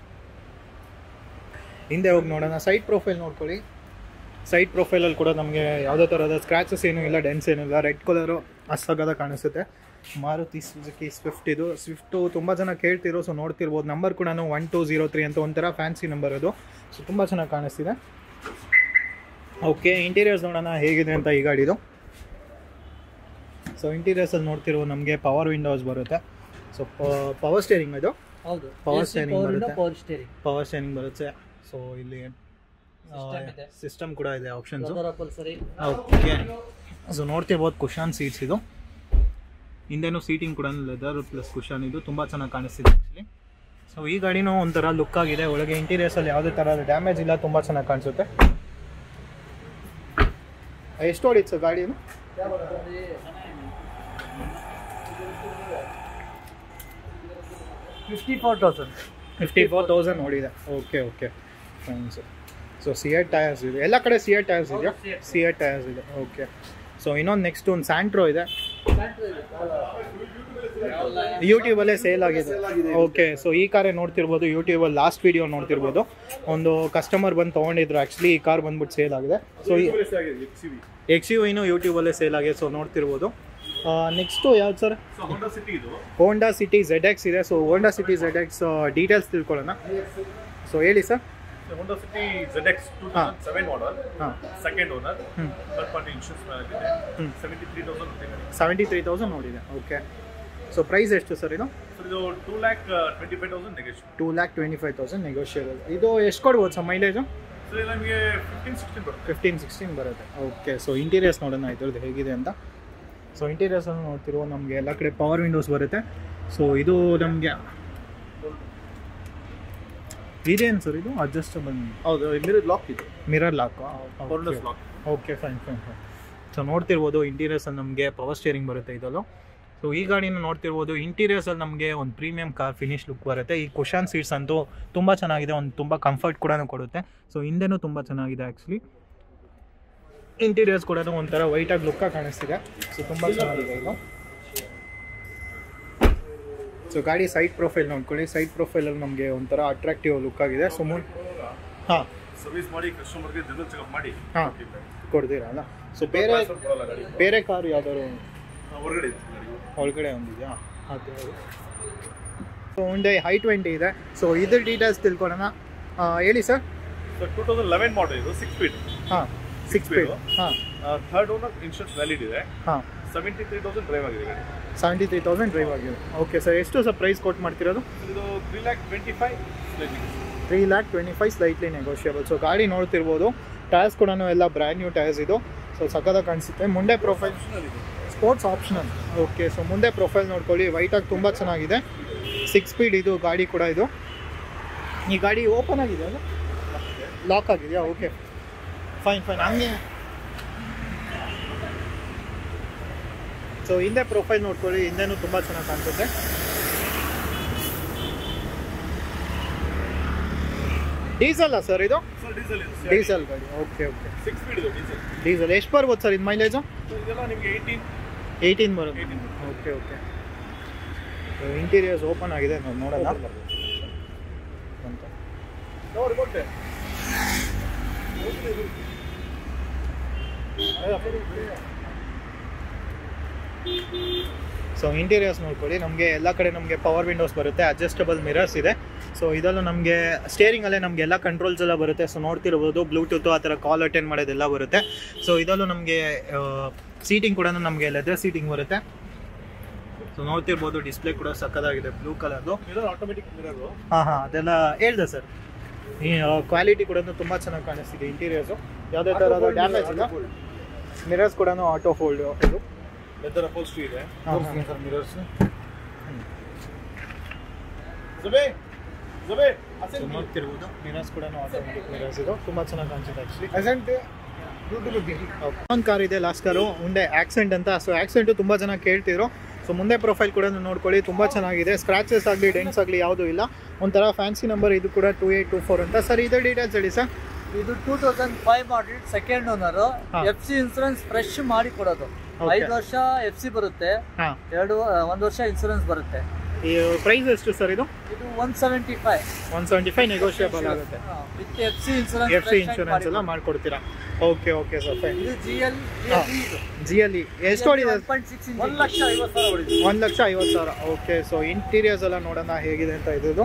ಹಿಂದೆ ಹೋಗಿ ನೋಡೋಣ ಸೈಡ್ ಪ್ರೊಫೈಲ್ ನೋಡ್ಕೊಳ್ಳಿ ಸೈಡ್ ಪ್ರೊಫೈಲಲ್ಲಿ ಕೂಡ ನಮಗೆ ಯಾವುದೇ ಥರದ ಸ್ಕ್ರ್ಯಾಚಸ್ ಏನೂ ಇಲ್ಲ ಡೆನ್ಸ್ ಏನೂ ಇಲ್ಲ ರೆಡ್ ಕಲರು ಅಷ್ಟಾಗದ ಕಾಣಿಸುತ್ತೆ ಮಾರುತಿ ಸುಜುಕಿ ಸ್ವಿಫ್ಟ್ ಇದು ಸ್ವಿಫ್ಟು ತುಂಬ ಜನ ಕೇಳ್ತಿರೋ ಸೊ ನೋಡ್ತಿರ್ಬೋದು ನಂಬರ್ ಕೂಡ ಒನ್ ಟು ಜೀರೋ ತ್ರೀ ಅಂತ ಒಂಥರ ಫ್ಯಾನ್ಸಿ ನಂಬರ್ ಅದು ಸೊ ತುಂಬ ಚೆನ್ನಾಗಿ ಕಾಣಿಸ್ತಿದೆ ಓಕೆ ಇಂಟೀರಿಯರ್ಸ್ ನೋಡೋಣ ಹೇಗಿದೆ ಅಂತ ಈ ಗಾಡಿದು ಸೊ ಇಂಟೀರಿಯರ್ಸಲ್ಲಿ ನೋಡ್ತಿರೋ ನಮಗೆ ಪವರ್ ವಿಂಡೋಸ್ ಬರುತ್ತೆ ಸೊ ಪವರ್ ಸ್ಟೇರಿಂಗ್ ಇದು ಹೌದು Power steering ಬರುತ್ತೆ. ಪವರ್ ಸ್ಟೇರಿಂಗ್ ಪವರ್ ಸ್ಟೇರಿಂಗ್ ಬರುತ್ತೆ ಸೊ ಇಲ್ಲಿ System ಇದೆ. ಸಿಸ್ಟಮ್ ಕೂಡ ಇದೆ ಆಪ್ಷನ್ಸು ಪಲ್ಸರಿ ಓಕೆ ಸೊ ನೋಡ್ತಿರ್ಬೋದು ಕುಶಾನ್ ಸೀಟ್ಸ್ ಇದು ಹಿಂದೆನೂ ಸೀಟಿಂಗ್ ಕೂಡ ಲೆದರ್ ಪ್ಲಸ್ ಕುಶಾನ್ ಇದು ತುಂಬ ಚೆನ್ನಾಗಿ ಕಾಣಿಸ್ತಿದೆ ಆ್ಯಕ್ಚುಲಿ ಸೊ ಈ ಗಾಡಿನೂ ಒಂಥರ ಲುಕ್ ಆಗಿದೆ ಒಳಗೆ ಇಂಟೀರಿಯರ್ಸಲ್ಲಿ ಯಾವುದೇ ಥರದ ಡ್ಯಾಮೇಜ್ ಇಲ್ಲ ತುಂಬ ಚೆನ್ನಾಗಿ ಕಾಣಿಸುತ್ತೆ ಎಷ್ಟು ಹೊಡಿತ್ತು ಸರ್ ಗಾಡಿ ಇದು fifty four thousand fifty four thousand ನೋಡಿದೆ okay okay fine sir so CEAT tyres ಇದೆ ಎಲ್ಲ ಕಡೆ ಸಿ ಎಡ್ ಟೈರ್ಸ್ ಇದೆಯಾ ಸಿ ಎಡ್ ಟೈರ್ಸ್ ಇದೆ ಓಕೆ ಸೊ ಇನ್ನೊಂದು ನೆಕ್ಸ್ಟ್ ಒಂದು ಸ್ಯಾಂಟ್ರೋ ಇದೆ ಯೂಟ್ಯೂಬಲ್ಲೇ ಸೇಲ್ ಆಗಿದೆ ಓಕೆ ಸೊ ಈ ಕಾರೇ ನೋಡ್ತಿರ್ಬೋದು ಯೂಟ್ಯೂಬಲ್ಲಿ ಲಾಸ್ಟ್ ವಿಡಿಯೋ ನೋಡ್ತಿರ್ಬೋದು ಒಂದು ಕಸ್ಟಮರ್ ಬಂದು ತೊಗೊಂಡಿದ್ರು ಆ್ಯಕ್ಚುಲಿ ಈ ಕಾರ್ ಬಂದ್ಬಿಟ್ಟು ಸೇಲ್ ಆಗಿದೆ ಸೊ ಈ ಎಕ್ಸ್ ಯು ಇನ್ನೂ ಯೂಟ್ಯೂಬಲ್ಲೇ ಸೇಲ್ ಆಗಿದೆ ಸೊ ನೋಡ್ತಿರ್ಬೋದು ನೆಕ್ಸ್ಟು ಯಾವ್ದು ಸರ್ ಸೊ ಹೋಂಡಾ ಸಿಟಿ ಇದು ಹೋಂಡಾ ಸಿಟಿ ಝೆಡ್ ಎಕ್ಸ್ ಇದೆ so Honda City Z X details ತಿಳ್ಕೊಳ್ಳೋಣ ಸೊ ಹೇಳಿ sir Honda City Z X two ಹಾ. ತೌಸಂಡ್ ಸೆವೆನ್ ಮಾಡಲ್ ಹಾಂ ಸೆಕೆಂಡ್ ಓನರ್ ಹ್ಞೂ ಥರ್ಡ್ ಪಾರ್ಟಿ ಇನ್ಶೂರೆನ್ಸ್ ಆಗಿದೆ ಹ್ಮ್. Seventy three thousand rupees seventy three thousand ನೋಡಿದೆ okay so price ಎಷ್ಟು sir ಇದು ಸೊ ಇದು two lakh twenty five thousand negotiation two lakh twenty five thousand negotiable ಇದು ಎಷ್ಟು ಕೊಡ್ಬೋದು ಸರ್ ಮೈಲೇಜು ಸೊ ಇದು ನಮಗೆ ಫಿಫ್ಟೀನ್ ಸಿಕ್ಸ್ಟೀನ್ ಬರುತ್ತೆ ಫಿಫ್ಟೀನ್ ಸಿಕ್ಸ್ಟೀನ್ ಬರುತ್ತೆ ಓಕೆ ಸೊ ಇಂಟೀರಿಯರ್ಸ್ ನೋಡೋಣ ಇದ್ರದ್ದು ಹೇಗಿದೆ ಅಂತ ಸೊ ಇಂಟೀರಿಯರ್ಸನ್ನು ನೋಡ್ತಿರೋ ನಮಗೆ ಎಲ್ಲ ಕಡೆ ಪವರ್ ವಿಂಡೋಸ್ ಬರುತ್ತೆ ಸೊ ಇದು ನಮಗೆ ಇದೇನು ಸರ್ ಇದು ಅಡ್ಜಸ್ಟಬಲ್ ಹೌದು ಮಿರರ್ ಲಾಕ್ ಇದು ಮಿರರ್ ಲಾಕ್ ಫೋರ್ಲೆಸ್ lock okay fine fine fine so ನೋಡ್ತಿರ್ಬೋದು ಇಂಟೀರಿಯರ್ಸಲ್ಲಿ ನಮಗೆ ಪವರ್ ಸ್ಟೇರಿಂಗ್ ಬರುತ್ತೆ ಇದರಲ್ಲೂ ಸೊ ಈ ಗಾಡಿನ ನೋಡ್ತಿರ್ಬೋದು ಇಂಟೀರಿಯರ್ಸಲ್ಲಿ ನಮಗೆ ಒಂದು ಪ್ರೀಮಿಯಂ ಕಾರ್ ಫಿನಿಶ್ ಲುಕ್ ಬರುತ್ತೆ ಈ ಕುಷನ್ ಸೀಟ್ಸ್ ಅಂತೂ ತುಂಬ ಚೆನ್ನಾಗಿದೆ ಒಂದು ತುಂಬ ಕಂಫರ್ಟ್ ಕೂಡ ಕೊಡುತ್ತೆ ಸೊ ಹಿಂದೆನೂ ತುಂಬ ಚೆನ್ನಾಗಿದೆ ಆ್ಯಕ್ಚುಲಿ ಇಂಟೀರಿಯರ್ಸ್ ಕೂಡ ಒಂಥರ ವೈಟಾಗಿ ಲುಕ್ಕಾಗಿ ಕಾಣಿಸ್ತಿದೆ ಸೊ ತುಂಬ ಚೆನ್ನಾಗಿದೆ ಇದು ಸೊ ಗಾಡಿ ಸೈಡ್ ಪ್ರೊಫೈಲ್ ನೋಡ್ಕೊಳ್ಳಿ ಸೈಡ್ ಪ್ರೊಫೈಲಲ್ಲಿ ನಮಗೆ ಒಂಥರ ಅಟ್ರಾಕ್ಟಿವ್ ಲುಕ್ ಆಗಿದೆ ಸೊ ಮುನ್ ಹಾಂ ಸರ್ವಿಸ್ ಮಾಡಿ ಕಸ್ಟಮರ್ಗೆ ಜನರಲ್ ಚೆಕಪ್ ಮಾಡಿ ಹಾಂ ಕೊಡ್ತೀರಲ್ಲ ಸೊ ಬೇರೆ ಕೊಡಲ್ಲ ಗಾಡಿ ಬೇರೆ ಕಾರ್ ಯಾವ್ದಾದ್ರು ಹೊರಗಡೆ ಇದೆ ಗಾಡಿ ಒಳಗಡೆ ಒಂದಿದೆಯಾ ಅದು ಸೊ ಒಂದೇ ಹೈ ಟ್ವೆಂಟಿ ಇದೆ ಸೊ ಇದ್ರ ಡೀಟೇಲ್ಸ್ ತಿಳ್ಕೊಳ್ಳೋಣ ಆ, ಹೇಳಿ sir so two thousand eleven model ಇದು ಸಿಕ್ಸ್ ಫೀಟ್ ಹಾಂ ಸಿಕ್ಸ್ speed. ಸ್ಪೀಡ್ ಹಾಂ ಥರ್ಡ್ ಓನರ್ ಇನ್ಶೂರೆನ್ಸ್ ವ್ಯಾಲಿಡ್ ಇದೆ ಹಾಂ ಸೆವೆಂಟಿ ತ್ರೀ ತೌಸಂಡ್ ಡ್ರೈವ್ ಆಗಿದೆ ಗಾಡಿ ಸೆವೆಂಟಿ ತ್ರೀ ತೌಸಂಡ್ ಡ್ರೈವ್ ಆಗಿದೆ ಓಕೆ ಸರ್ ಎಷ್ಟು ಸರ್ ಪ್ರೈಸ್ ಕೊಟ್ಟು ಮಾಡ್ತಿರೋದು ಇದು three lakh twenty five three lakh twenty five slightly negotiable so ಗಾಡಿ ನೋಡ್ತಿರ್ಬೋದು ಟೈರ್ಸ್ ಕೂಡ ಎಲ್ಲ ಬ್ರ್ಯಾಂಡ್ ನ್ಯೂ ಟೈರ್ಸ್ ಇದು ಸೊ ಸಕ್ಕದಾಗಿ ಕಾಣಿಸುತ್ತೆ ಮುಂದೆ profile sports optional okay so ಮುಂದೆ ಪ್ರೊಫೈಲ್ ನೋಡ್ಕೊಳ್ಳಿ ವೈಟಾಗಿ ತುಂಬ ಚೆನ್ನಾಗಿದೆ ಸಿಕ್ಸ್ ಸ್ಪೀಡ್ ಇದು ಗಾಡಿ ಕೂಡ ಇದು ಈ ಗಾಡಿ ಓಪನ್ ಆಗಿದೆ ಅಲ್ಲ ಲಾಕ್ ಆಗಿದೆಯಾ ಓಕೆ ಫೈನ್ ಫೈನ್ ಹಂಗೆ ಸೊ ಹಿಂದೆ ಪ್ರೊಫೈಲ್ ನೋಡ್ಕೊಳ್ಳಿ ಹಿಂದೆನೂ ತುಂಬ ಚೆನ್ನಾಗಿ ಕಾಣಿಸುತ್ತೆ ಡೀಸಲ್ಲ ಸರ್ ಇದು ಸರ್ ಡೀಸೆಲ್ ಇದು ಡೀಸೆಲ್ ಗಾಡಿ ಓಕೆ ಓಕೆ ಸಿಕ್ಸ್ ಸ್ಪೀಡ್ ಇದು ಡೀಸೆಲ್ ಡೀಸೆಲ್ ಎಷ್ಟು ಬರ್ಬೋದು ಸರ್ ಇದು ಮೈಲೇಜು ಸೊ ಇದೆಲ್ಲ ನಿಮಗೆ ಏಯ್ಟೀನ್ ಏಯ್ಟೀನ್ ಬರುತ್ತೆ eighteen okay okay interiors open ಆಗಿದೆ ನಾವು ನೋಡೋಣ ಅಂತ ನೋಡಿ ಕೊಟ್ಟೆ ಸೊ ಇಂಟೀರಿಯರ್ಸ್ ನೋಡ್ಕೊಳ್ಳಿ ನಮಗೆ ಎಲ್ಲ ಕಡೆ ನಮಗೆ ಪವರ್ ವಿಂಡೋಸ್ ಬರುತ್ತೆ ಅಡ್ಜಸ್ಟಬಲ್ ಮಿರರ್ಸ್ ಇದೆ ಸೊ ಇದರಲ್ಲೂ ನಮಗೆ ಸ್ಟೇರಿಂಗಲ್ಲೇ ನಮಗೆ ಎಲ್ಲ ಕಂಟ್ರೋಲ್ಸ್ ಎಲ್ಲ ಬರುತ್ತೆ ಸೊ ನೋಡ್ತಿರ್ಬೋದು ಬ್ಲೂಟೂತ್ ಆ ಥರ ಕಾಲ್ ಅಟೆಂಡ್ ಮಾಡೋದೆಲ್ಲ ಬರುತ್ತೆ ಸೊ ಇದರಲ್ಲೂ ನಮಗೆ ಸೀಟಿಂಗ್ ಕೂಡ ನಮಗೆ ಲೆದರ್ ಸೀಟಿಂಗ್ ಬರುತ್ತೆ ಸೊ ನೋಡ್ತಿರ್ಬೋದು ಡಿಸ್ಪ್ಲೇ ಕೂಡ ಸಕ್ಕದಾಗಿದೆ ಬ್ಲೂ ಕಲರ್ದು ಮಿರರ್ ಆಟೋಮೆಟಿಕ್ ಮಿರರು ಹಾಂ ಹಾಂ ಅದೆಲ್ಲ ಹೇಳ್ದೆ ಸರ್ ಈ ಕ್ವಾಲಿಟಿ ಕೂಡ ತುಂಬ ಚೆನ್ನಾಗಿ ಕಾಣಿಸ್ತಿದೆ ಇಂಟೀರಿಯರ್ಸು ಯಾವುದೇ ಥರದ ಡ್ಯಾಮೇಜ್ ಇಲ್ಲ ಮಿರರ್ಸ್ ಕೂಡ ಆಟೋ ಫೋಲ್ಡ್ ಇದು ಲೆದರ್ ಅಪೋಲ್ಸ್ಟ್ರಿ ಇದೆ ಹಾಂ, ಹಾಂ. ಸರ್ ಮಿರರ್ಸ್ ಜಬೆ ಜಬೆ ಸೊ ನೋಡ್ತಿರ್ಬೋದು ಮಿರರ್ಸ್ ಕೂಡ ಆಟೋಮೆಟಿಕ್ ಮಿರರ್ಸ್ ಇದು ತುಂಬ ಚೆನ್ನಾಗಿ ಕಾಣಿಸುತ್ತೆ ಆ್ಯಕ್ಚುಲಿ ಅಸೆಂಟ್ ಒಂದು ಕಾರ್ ಇದೆ ಲಾಸ್ಟ್ ಕಾರು ಮುಂದೆ ಆಕ್ಸೆಂಟ್ ಅಂತ ಸೊ ಆಕ್ಸೆಂಟು ತುಂಬ ಜನ ಕೇಳ್ತಿದ್ರು ಸೊ ಮುಂದೆ ಪ್ರೊಫೈಲ್ ಕೂಡ ನೋಡ್ಕೊಳ್ಳಿ ತುಂಬ ಚೆನ್ನಾಗಿದೆ ಸ್ಕ್ರಾಚಸ್ ಆಗಲಿ ಡೆಂಟ್ಸ್ ಆಗಲಿ ಯಾವುದೂ ಇಲ್ಲ ಒಂಥರ ಫ್ಯಾನ್ಸಿ ನಂಬರ್ ಇದು ಕೂಡ ಟೂ ಏಯ್ಟ್ ಟೂ ಫೋರ್ ಅಂತ ಸರ್ ಇದ್ರ ಡೀಟೇಲ್ಸ್ ಹೇಳಿ ಸರ್ ಇದು two thousand five model second owner ಹಾ. ಎಫ್ ಸಿ ಇನ್ಸೂರೆನ್ಸ್ ಫ್ರೆಶ್ ಮಾಡಿ ಕೊಡೋದು Okay. ಐದು ವರ್ಷ ಎಫ್ ಸಿ ಬರುತ್ತೆ ಹಾಂ ಎರಡು ಒಂದು ವರ್ಷ ಇನ್ಸೂರೆನ್ಸ್ ಬರುತ್ತೆ ಈ ಪ್ರೈಸ್ ಎಷ್ಟು ಸರ್ ಇದು ಇದು one seventy five one seventy five negotiable ಆಗುತ್ತೆ with F C insurance F C insurance ಎಲ್ಲ ಮಾಡ್ಕೊಡ್ತೀರಾ ಓಕೆ ಓಕೆ ಸರ್ ಫೈನ್ ಇದು ಜಿ ಎಲ್ ಹಾ. ಜಿ ಅಲ್ಲಿ ಎಷ್ಟು ಹೊಡಿದೆ ಒನ್ ಪಾಯಿಂಟ್ ಸಿಕ್ಸ್ ಒಂದು ಲಕ್ಷ ಐವತ್ತು ಸಾವಿರ ಹೊಡಿದೆ ಒಂದು ಲಕ್ಷ ಐವತ್ತು ಸಾವಿರ ಓಕೆ ಸೊ ಇಂಟೀರಿಯರ್ಸ್ ಎಲ್ಲ ನೋಡೋಣ ಹೇಗಿದೆ ಅಂತ ಇದು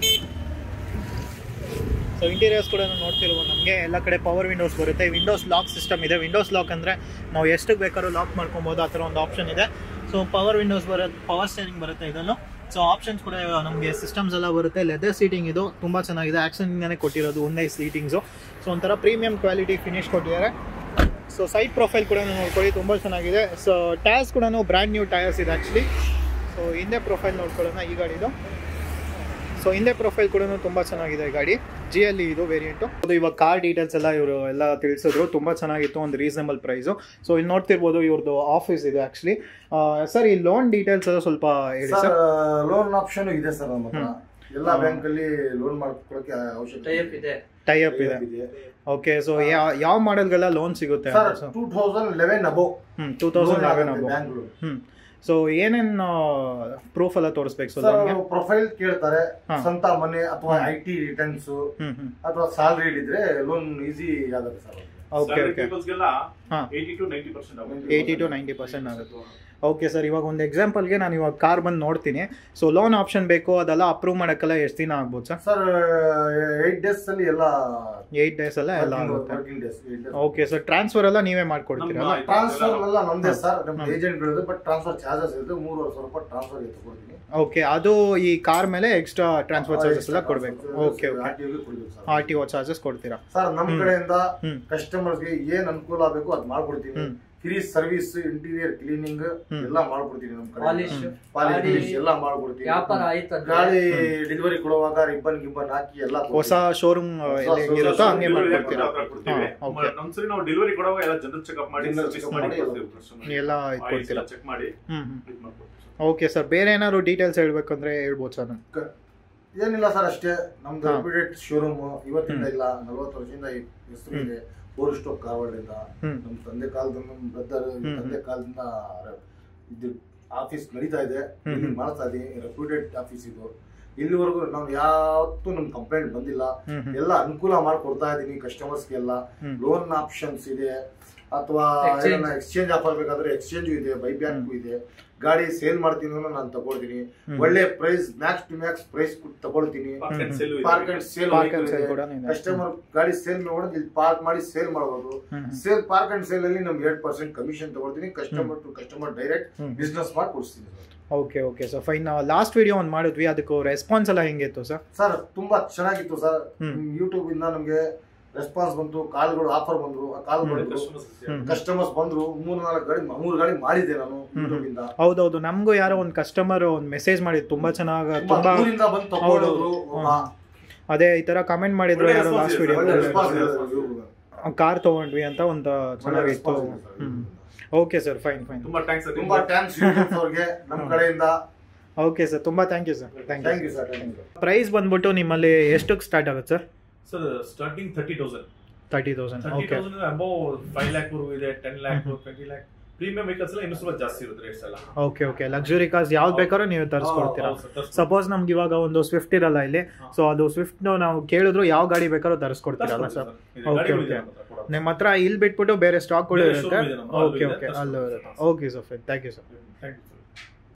ಸೊ ಇಂಟೀರಿಯರ್ಸ್ ಕೂಡ ನೋಡ್ತಿರ್ಬೋದು ನಮಗೆ ಎಲ್ಲ ಕಡೆ ಪವರ್ ವಿಂಡೋಸ್ ಬರುತ್ತೆ ವಿಂಡೋಸ್ ಲಾಕ್ ಸಿಸ್ಟಮ್ ಇದೆ ವಿಂಡೋಸ್ ಲಾಕ್ ಅಂದರೆ ನಾವು ಎಷ್ಟಕ್ಕೆ ಬೇಕಾದ್ರೂ ಲಾಕ್ ಮಾಡ್ಕೊಬೋದು ಆ ಥರ ಒಂದು ಆಪ್ಷನ್ ಇದೆ ಸೊ ಪವರ್ ವಿಂಡೋಸ್ ಬರುತ್ತೆ ಪವರ್ ಸ್ಟೇರಿಂಗ್ ಬರುತ್ತೆ ಇದನ್ನು ಸೊ ಆಪ್ಷನ್ಸ್ ಕೂಡ ನಮಗೆ ಸಿಸ್ಟಮ್ಸ್ ಎಲ್ಲ ಬರುತ್ತೆ ಲೆದರ್ ಸೀಟಿಂಗ್ ಇದು ತುಂಬ ಚೆನ್ನಾಗಿದೆ ಆ್ಯಕ್ಷನ್ಗಾನೇ ಕೊಟ್ಟಿರೋದು ಒಂದೇ ಸೀಟಿಂಗ್ಸು ಸೊ ಒಂಥರ ಪ್ರೀಮಿಯಂ ಕ್ವಾಲಿಟಿ ಫಿನಿಶ್ ಕೊಟ್ಟಿದ್ದಾರೆ ಸೊ ಸೈಡ್ ಪ್ರೊಫೈಲ್ ಕೂಡ ನೋಡ್ಕೊಳ್ಳಿ ತುಂಬ ಚೆನ್ನಾಗಿದೆ ಸೊ ಟೈರ್ಸ್ ಕೂಡ ಬ್ರ್ಯಾಂಡ್ ನ್ಯೂ ಟೈರ್ಸ್ ಇದೆ ಆ್ಯಕ್ಚುಲಿ ಸೊ ಹಿಂದೆ ಪ್ರೊಫೈಲ್ ನೋಡ್ಕೊಳ್ಳೋಣ ಈ ಗಾಡಿದು ಸೊ ಹಿಂದೆ ಪ್ರೊಫೈಲ್ ಕೂಡ ತುಂಬ ಚೆನ್ನಾಗಿದೆ ಈ ಗಾಡಿ ಜಿ ಅಲ್ಲಿ ಇದು ವೇರಿಯಂಟು ಅದು ಇವಾಗ ಕಾರ್ ಡೀಟೇಲ್ಸ್ ಎಲ್ಲ ಇವರು ಎಲ್ಲ ತಿಳಿಸಿದ್ರು ತುಂಬ ಚೆನ್ನಾಗಿತ್ತು ಒಂದು ರೀಸನಬಲ್ ಪ್ರೈಸು ಸೊ ಇಲ್ಲಿ ನೋಡ್ತಿರ್ಬೋದು ಇವ್ರದ್ದು ಆಫೀಸ್ ಇದೆ ಆ್ಯಕ್ಚುಲಿ ಸರ್ ಈ ಲೋನ್ ಡೀಟೇಲ್ಸ್ ಎಲ್ಲ ಸ್ವಲ್ಪ ಹೇಳಿ ಸರ್ ಸರ್ ಲೋನ್ ಆಪ್ಷನ್ ಇದೆ ಸರ್ ನಮ್ಮ ಹತ್ರ ಎಲ್ಲ ಬ್ಯಾಂಕ್ ಅಲ್ಲಿ ಲೋನ್ ಮಾಡ್ಕೊಳಕ್ಕೆ ಅವಶ್ಯಕತೆ ಟೈಪ್ ಇದೆ ಟೈ ಅಪ್ ಇದೆ ಓಕೆ ಸೊ ಯಾವ ಮಾಡೆಲ್ಗೆಲ್ಲ ಲೋನ್ ಸಿಗುತ್ತೆ sir two thousand eleven above ಹ್ಞೂ two thousand eleven bank loan ಹ್ಞೂ ಸೊ ಏನೇನು ಪ್ರೂಫ್ ಎಲ್ಲ ತೋರಿಸ್ಬೇಕು ಸೊ ಸರ್ ನಮಗೆ ಪ್ರೊಫೈಲ್ ಕೇಳ್ತಾರೆ ಹಾ. ಸ್ವಂತ ಮನೆ ಅಥವಾ ಐ ಟಿ ರಿಟರ್ನ್ಸ್ ಹ್ಞೂ ಹ್ಞೂ ಅಥವಾ ಸ್ಯಾಲ್ರಿ ಇದ್ರೆ ಲೋನ್ ಈಸಿ ಆಗುತ್ತೆ ಸರ್ ಓಕೆ ಓಕೆ ಪೀಪಲ್ಸ್ಗೆಲ್ಲ ಹಾಂ ಏಯ್ಟಿ ಟು ನೈಂಟಿ ಪರ್ಸೆಂಟ್ ಆಗುತ್ತೆ ಏಯ್ಟಿ ಟು ನೈಂಟಿ ಪರ್ಸೆಂಟ್ ಆಗುತ್ತೆ ಓಕೆ ಸರ್ ಇವಾಗ ಒಂದು ಎಕ್ಸಾಂಪಲ್ಗೆ ನಾನು ಇವಾಗ ಕಾರ್ ಬಂದು ನೋಡ್ತೀನಿ ಸೊ ಲೋನ್ ಆಪ್ಷನ್ ಬೇಕು ಅದೆಲ್ಲ ಅಪ್ರೂವ್ ಮಾಡೋಕ್ಕೆಲ್ಲ ಎಷ್ಟು ದಿನ ಆಗ್ಬೋದು ಸರ್ ಸರ್ ಏಟ್ ಡೇಸ್ ಅಲ್ಲಿ ಎಲ್ಲ ಏಯ್ಟ್ ಡೇಸ್ ಎಲ್ಲ ಎಲ್ಲ ಆಗುತ್ತೆ working days okay sir transfer ಎಲ್ಲ ನೀವೇ ಮಾಡ್ಕೊಡ್ತೀರಲ್ಲ ನಮ್ಮ- ಟ್ರಾನ್ಸ್ಫರ್ ಎಲ್ಲ ನಮ್ದೇ ಸರ್ ನಮ್ಮ ಹ್ಮ್. ಏಜೆಂಟ್ ಗಳಿದೆ ಬಟ್ ಟ್ರಾನ್ಸ್ಫರ್ ಚಾರ್ಜಸ್ ಇರುತ್ತೆ ಮೂರುವರೆ ಸಾವಿರ ರೂಪಾಯಿ ಟ್ರಾನ್ಸ್ಫರ್ ತಗೊಳ್ತೀನಿ ಓಕೆ ಅದು ಈ ಕಾರ್ ಮೇಲೆ ಎಕ್ಸ್ಟ್ರಾ ಟ್ರಾನ್ಸ್ಫರ್ ಚಾರ್ಜಸ್ ಎಲ್ಲ ಕೊಡಬೇಕು ಓಕೆ ಓಕೆ RTO ಗೆ ಕೊಡ್ಬೇಕು sir R T O charges ಕೊಡ್ತೀರಾ ಸರ್ ನಮ್ಮ ಹ್ಮ್. ಕಡೆಯಿಂದ ಹ್ಮ್. ಕಸ್ಟಮರ್ಸ್ಗೆ ಏನ್ ಅನುಕೂಲ ಆಗಬೇಕು ಅದ್ ಮಾಡ್ಕೊಡ್ತೀವಿ ಹ್ಮ್. ಫ್ರೀ ಸರ್ವಿಸ್ ಇಂಟೀರಿಯರ್ ಕ್ಲೀನಿಂಗ್ ಹ್ಮ್. ಎಲ್ಲ ಮಾಡ್ಕೊಡ್ತೀನಿ ನಮ್ಮ ಕಡೆ ಪಾಲಿಶ್ ಪಾಲಿಶ್ ಗಾಡಿ ಗಿಲಿಶ್ ಎಲ್ಲ ಮಾಡ್ಕೊಡ್ತೀನಿ ವ್ಯಾಪಾರ ಆಯ್ತು ಗಾಡಿ ಡೆಲಿವರಿ ಕೊಡುವಾಗ ರಿಬ್ಬನ್ ಗಿಬ್ಬನ್ ಹಾಕಿ ಎಲ್ಲ ಹೊಸ ಶೋರೂಮ್ ಹೆಂಗಿರುತ್ತೋ ಹಂಗೆ ಮಾಡ್ಕೊಡ್ತೀರಾ ಓಕೆ ನಮ್ಸರಿ ನಾವು ಡೆಲಿವರಿ ಕೊಡುವಾಗ ಎಲ್ಲ ಜನರಲ್ ಚೆಕ್ಅಪ್ ಮಾಡಿ General service checkup ಮಾಡಿ ಮಾಡಿ ಕೊಡ್ತೀವಿ customer ಗೆ. ಎಲ್ಲ Oils ಇಟ್ಕೊಡ್ತೀರಾ ಎಲ್ಲ ಚೆಕ್ ಮಾಡಿ ಹ್ಮ್ ಹ್ಮ್ ಇದ್ ಮಾಡ್ಕೊಡ್ತೀವಿ sir. ಓಕೆ ಸರ್ ಬೇರೆ ಏನಾದ್ರು ಡೀಟೇಲ್ಸ್ ಹೇಳ್ಬೇಕಂದ್ರೆ ಹೇಳ್ಬೋದು ಸರ್ ನಮ್ಗೆ ಏನಿಲ್ಲ ಸರ್ ಅಷ್ಟೇ ನಮ್ದು ಹಾ. ರೆಪ್ಯೂಟೆಡ್ ಶೋರೂಮ್ ಇವತ್ತಿಂದ ಹ್ಮ್. ಇಲ್ಲ ನಲವತ್ತು ವರ್ಷದಿಂದ ಈ ಹೆಸರು ಇದೆ ಫೋರ್ ಸ್ಟೋಕ್ ಕಾರವಾಡಿಂದ ಹ್ಮ್ ನಮ್ಮ ತಂದೆ ಕಾಲದಿಂದ ನಮ್ಮ ಬ್ರದರ್ ಹ್ಮ್. ತಂದೆ ಕಾಲದಿಂದ ಇದು ಆಫೀಸ್ ನಡೀತಾ ಇದೆ ಹ್ಮ್. ಇಲ್ಲಿ ಮಾಡ್ತಾ ಇದೀನಿ ರೆಪ್ಯೂಟೆಡ್ ಆಫೀಸ್ ಇದು ಇಲ್ಲಿವರೆಗೂ ನಾವು ಯಾವತ್ತೂ ನಮ್ ಕಂಪ್ಲೇಂಟ್ ಬಂದಿಲ್ಲ ಹ್ಮ್ ಹ್ಮ್ ಎಲ್ಲ ಅನುಕೂಲ ಮಾಡ್ಕೊಡ್ತಾ ಇದೀನಿ ಕಸ್ಟಮರ್ಸ್ಗೆಲ್ಲ ಹ್ಮ್. ಲೋನ್ ಆಪ್ಷನ್ಸ್ ಇದೆ ಅಥವಾ Exchange. ಎಕ್ಸ್ಚೇಂಜ್ ಆಫರ್ ಬೇಕಾದ್ರೆ ಎಕ್ಸ್ಚೇಂಜ್ ಇದೆ ಬೈಬ್ಯಾಕ್ ಇದೆ ಗಾಡಿ ಸೇಲ್ ಮಾಡ್ತೀನಿ ಅಂದ್ರೆ ನಾನು ತಗೊಳ್ತೀನಿ ಹ್ಮ್. ಒಳ್ಳೆ price max to max price ತಗೊಳ್ತೀನಿ Park and ಹ್ಮ್. sell ಇದೆ. Park and sell park and sell ಕೂಡ ಇದೆ. ಕಸ್ಟಮರ್ ಗಾಡಿ ಸೇಲ್ ಮಾಡೋದು ಇಲ್ಲಿ ಪಾರ್ಕ್ ಮಾಡಿ ಸೇಲ್ ಮಾಡಬಹುದು ಹ್ಮ್ ಹ್ಮ್. ಸೇಲ್ ಪಾರ್ಕ್ ಅಂಡ್ ಸೇಲ್ ಅಲ್ಲಿ ನಮ್ಗೆ ಎರಡು ಪರ್ಸೆಂಟ್ ಕಮಿಷನ್ ತಗೊಳ್ತೀನಿ ಕಸ್ಟಮರ್ ಟು ಕಸ್ಟಮರ್ ಡೈರೆಕ್ಟ್ ಹ್ಮ್. ಬಿಸ್ನೆಸ್ ಮಾಡಿ ಕೊಡಿಸ್ತೀನಿ okay okay sir fine last video ಒಂದು ಮಾಡಿದ್ವಿ ಅದಕ್ಕೂ ರೆಸ್ಪಾನ್ಸ್ ಎಲ್ಲ ಹೆಂಗಿತ್ತು ಸರ್ ಸರ್ ತುಂಬಾ ಚೆನ್ನಾಗಿತ್ತು ಸರ್ ಹ್ಮ್. ಯೂಟ್ಯೂಬ್ ಇಂದ ನಮ್ಗೆ ರೆಸ್ಪಾನ್ಸ್ ಬಂತು ಕಾಲ್ಗಳು ಆಫರ್ ಬಂದ್ರು ಆ ಕಾಲ್ ಹ್ಮ್. ಬಂದ್ರು Customers ಇದೆ. ಹ್ಮ್. ಕಸ್ಟಮರ್ಸ್ ಬಂದ್ರು ಮೂರ್ ನಾಲ್ಕು ಗಾಡಿ ಮೂರು ಗಾಡಿ ಮಾಡಿದೆ ನಾನು ಯೂಟ್ಯೂಬ್ ಇಂದ ಹೌದೌದು ನಮಗೂ ಯಾರೋ ಒಂದು ಕಸ್ಟಮರ್ ಒಂದು ಮೆಸೇಜ್ ಮಾಡಿದ್ದು ತುಂಬಾ ಚೆನ್ನಾಗಿ ತುಂಬಾ ತುಂಬಾ ದೂರಿಂದ ಬಂದು ತಗೊಂಡೋದ್ರು ಹಾ. ಅದೇ ಈ ತರ ಕಮೆಂಟ್ ಮಾಡಿದ್ರು ಒಳ್ಳೆ ಯಾರೋ response ಲಾಸ್ಟ್ ಇದೆ, ವಿಡಿಯೋ ಒಳ್ಳೆ ಒಳ್ಳೆ ರೆಸ್ಪಾನ್ಸ್ response ಇದೆ. ಇದೆ ಕಾರ್ ತಗೊಂಡ್ವಿ ಅಂತ ಒಂದು ಚೆನ್ನಾಗಿತ್ತು response ಇದೆ sir. ಹ್ಮ್ ಓಕೆ ಸರ್ ಫೈನ್ ಫೈನ್ ತುಂಬಾ ಥ್ಯಾಂಕ್ಸ್ ತುಂಬಾ ಥ್ಯಾಂಕ್ಸ್ ಯೂಟ್ಯೂಬ್ ಅವ್ರಿಗೆ ನಮ್ಮ ಹ್ಮ್. ಕಡೆಯಿಂದ ಓಕೆ ಸರ್ ತುಂಬಾ thank you sir thank thank you you sir thank you price ಬಂದ್ಬಿಟ್ಟು ನಿಮ್ಮಲ್ಲಿ ಎಷ್ಟಕ್ಕೆ ಸ್ಟಾರ್ಟ್ ಆಗುತ್ತೆ sir sir starting thirty thousand thirty thousand thirty okay thousand above five lakh ವರೆಗೂ ಇದೆ ten lakh twenty lakh premium vehicles ಎಲ್ಲ ಇನ್ನೂ ಸ್ವಲ್ಪ ಜಾಸ್ತಿ ಇರುತ್ತೆ ರೇಟ್ಸ್ ಎಲ್ಲ ಓಕೆ ಓಕೆ ಲಕ್ಸುರಿ ಕಾರ್ಸ್ ಯಾವ್ದು ಬೇಕಾದ್ರೂ ನೀವು ತರಿಸ್ಕೊಡ್ತೀರಾ ಹೌದು sir, ತರ್ಸ್ಕೊಡ್ತೀವಿ. ಸಪೋಸ್ ನಮ್ಗೆ ಇವಾಗ ಒಂದು ಸ್ವಿಫ್ಟ್ ಇರಲ್ಲ ಇಲ್ಲಿ ಹಾ. ಸೊ ಅದು ಸ್ವಿಫ್ಟ್ ನಾವು ಕೇಳಿದ್ರು ಯಾವ ಗಾಡಿ ಬೇಕಾದ್ರೂ ತರಿಸ್ಕೊಡ್ತೀರಲ್ಲ ಸರ್ ತರ್ಸ್ಕೊಡ್ತೀವಿ sir. ಇದೆ, ಓಕೆ ಗಾಡಿಗಳು ಇದೆ ಓಕೆ ನಮ್ಮ ಹತ್ರ ಕೊಡೋದು. ನಿಮ್ಮ ಹತ್ರ ಇಲ್ಲಿ ಬಿಟ್ಬಿಟ್ಟು ಬೇರೆ ಸ್ಟಾಕ್ಗಳು ಬೇರೆ ಇರುತ್ತೆ showroom ಇದೆ ನಮ್ಮ, ಅಲ್ಲೂ ಓಕೆ ಇದೆ, ಓಕೆ ತರ್ಸ್ಕೊಡ್ತೀವಿ ಅಲ್ಲೂ sir. ಇರುತ್ತೆ okay sir thank you sir Thank you, sir.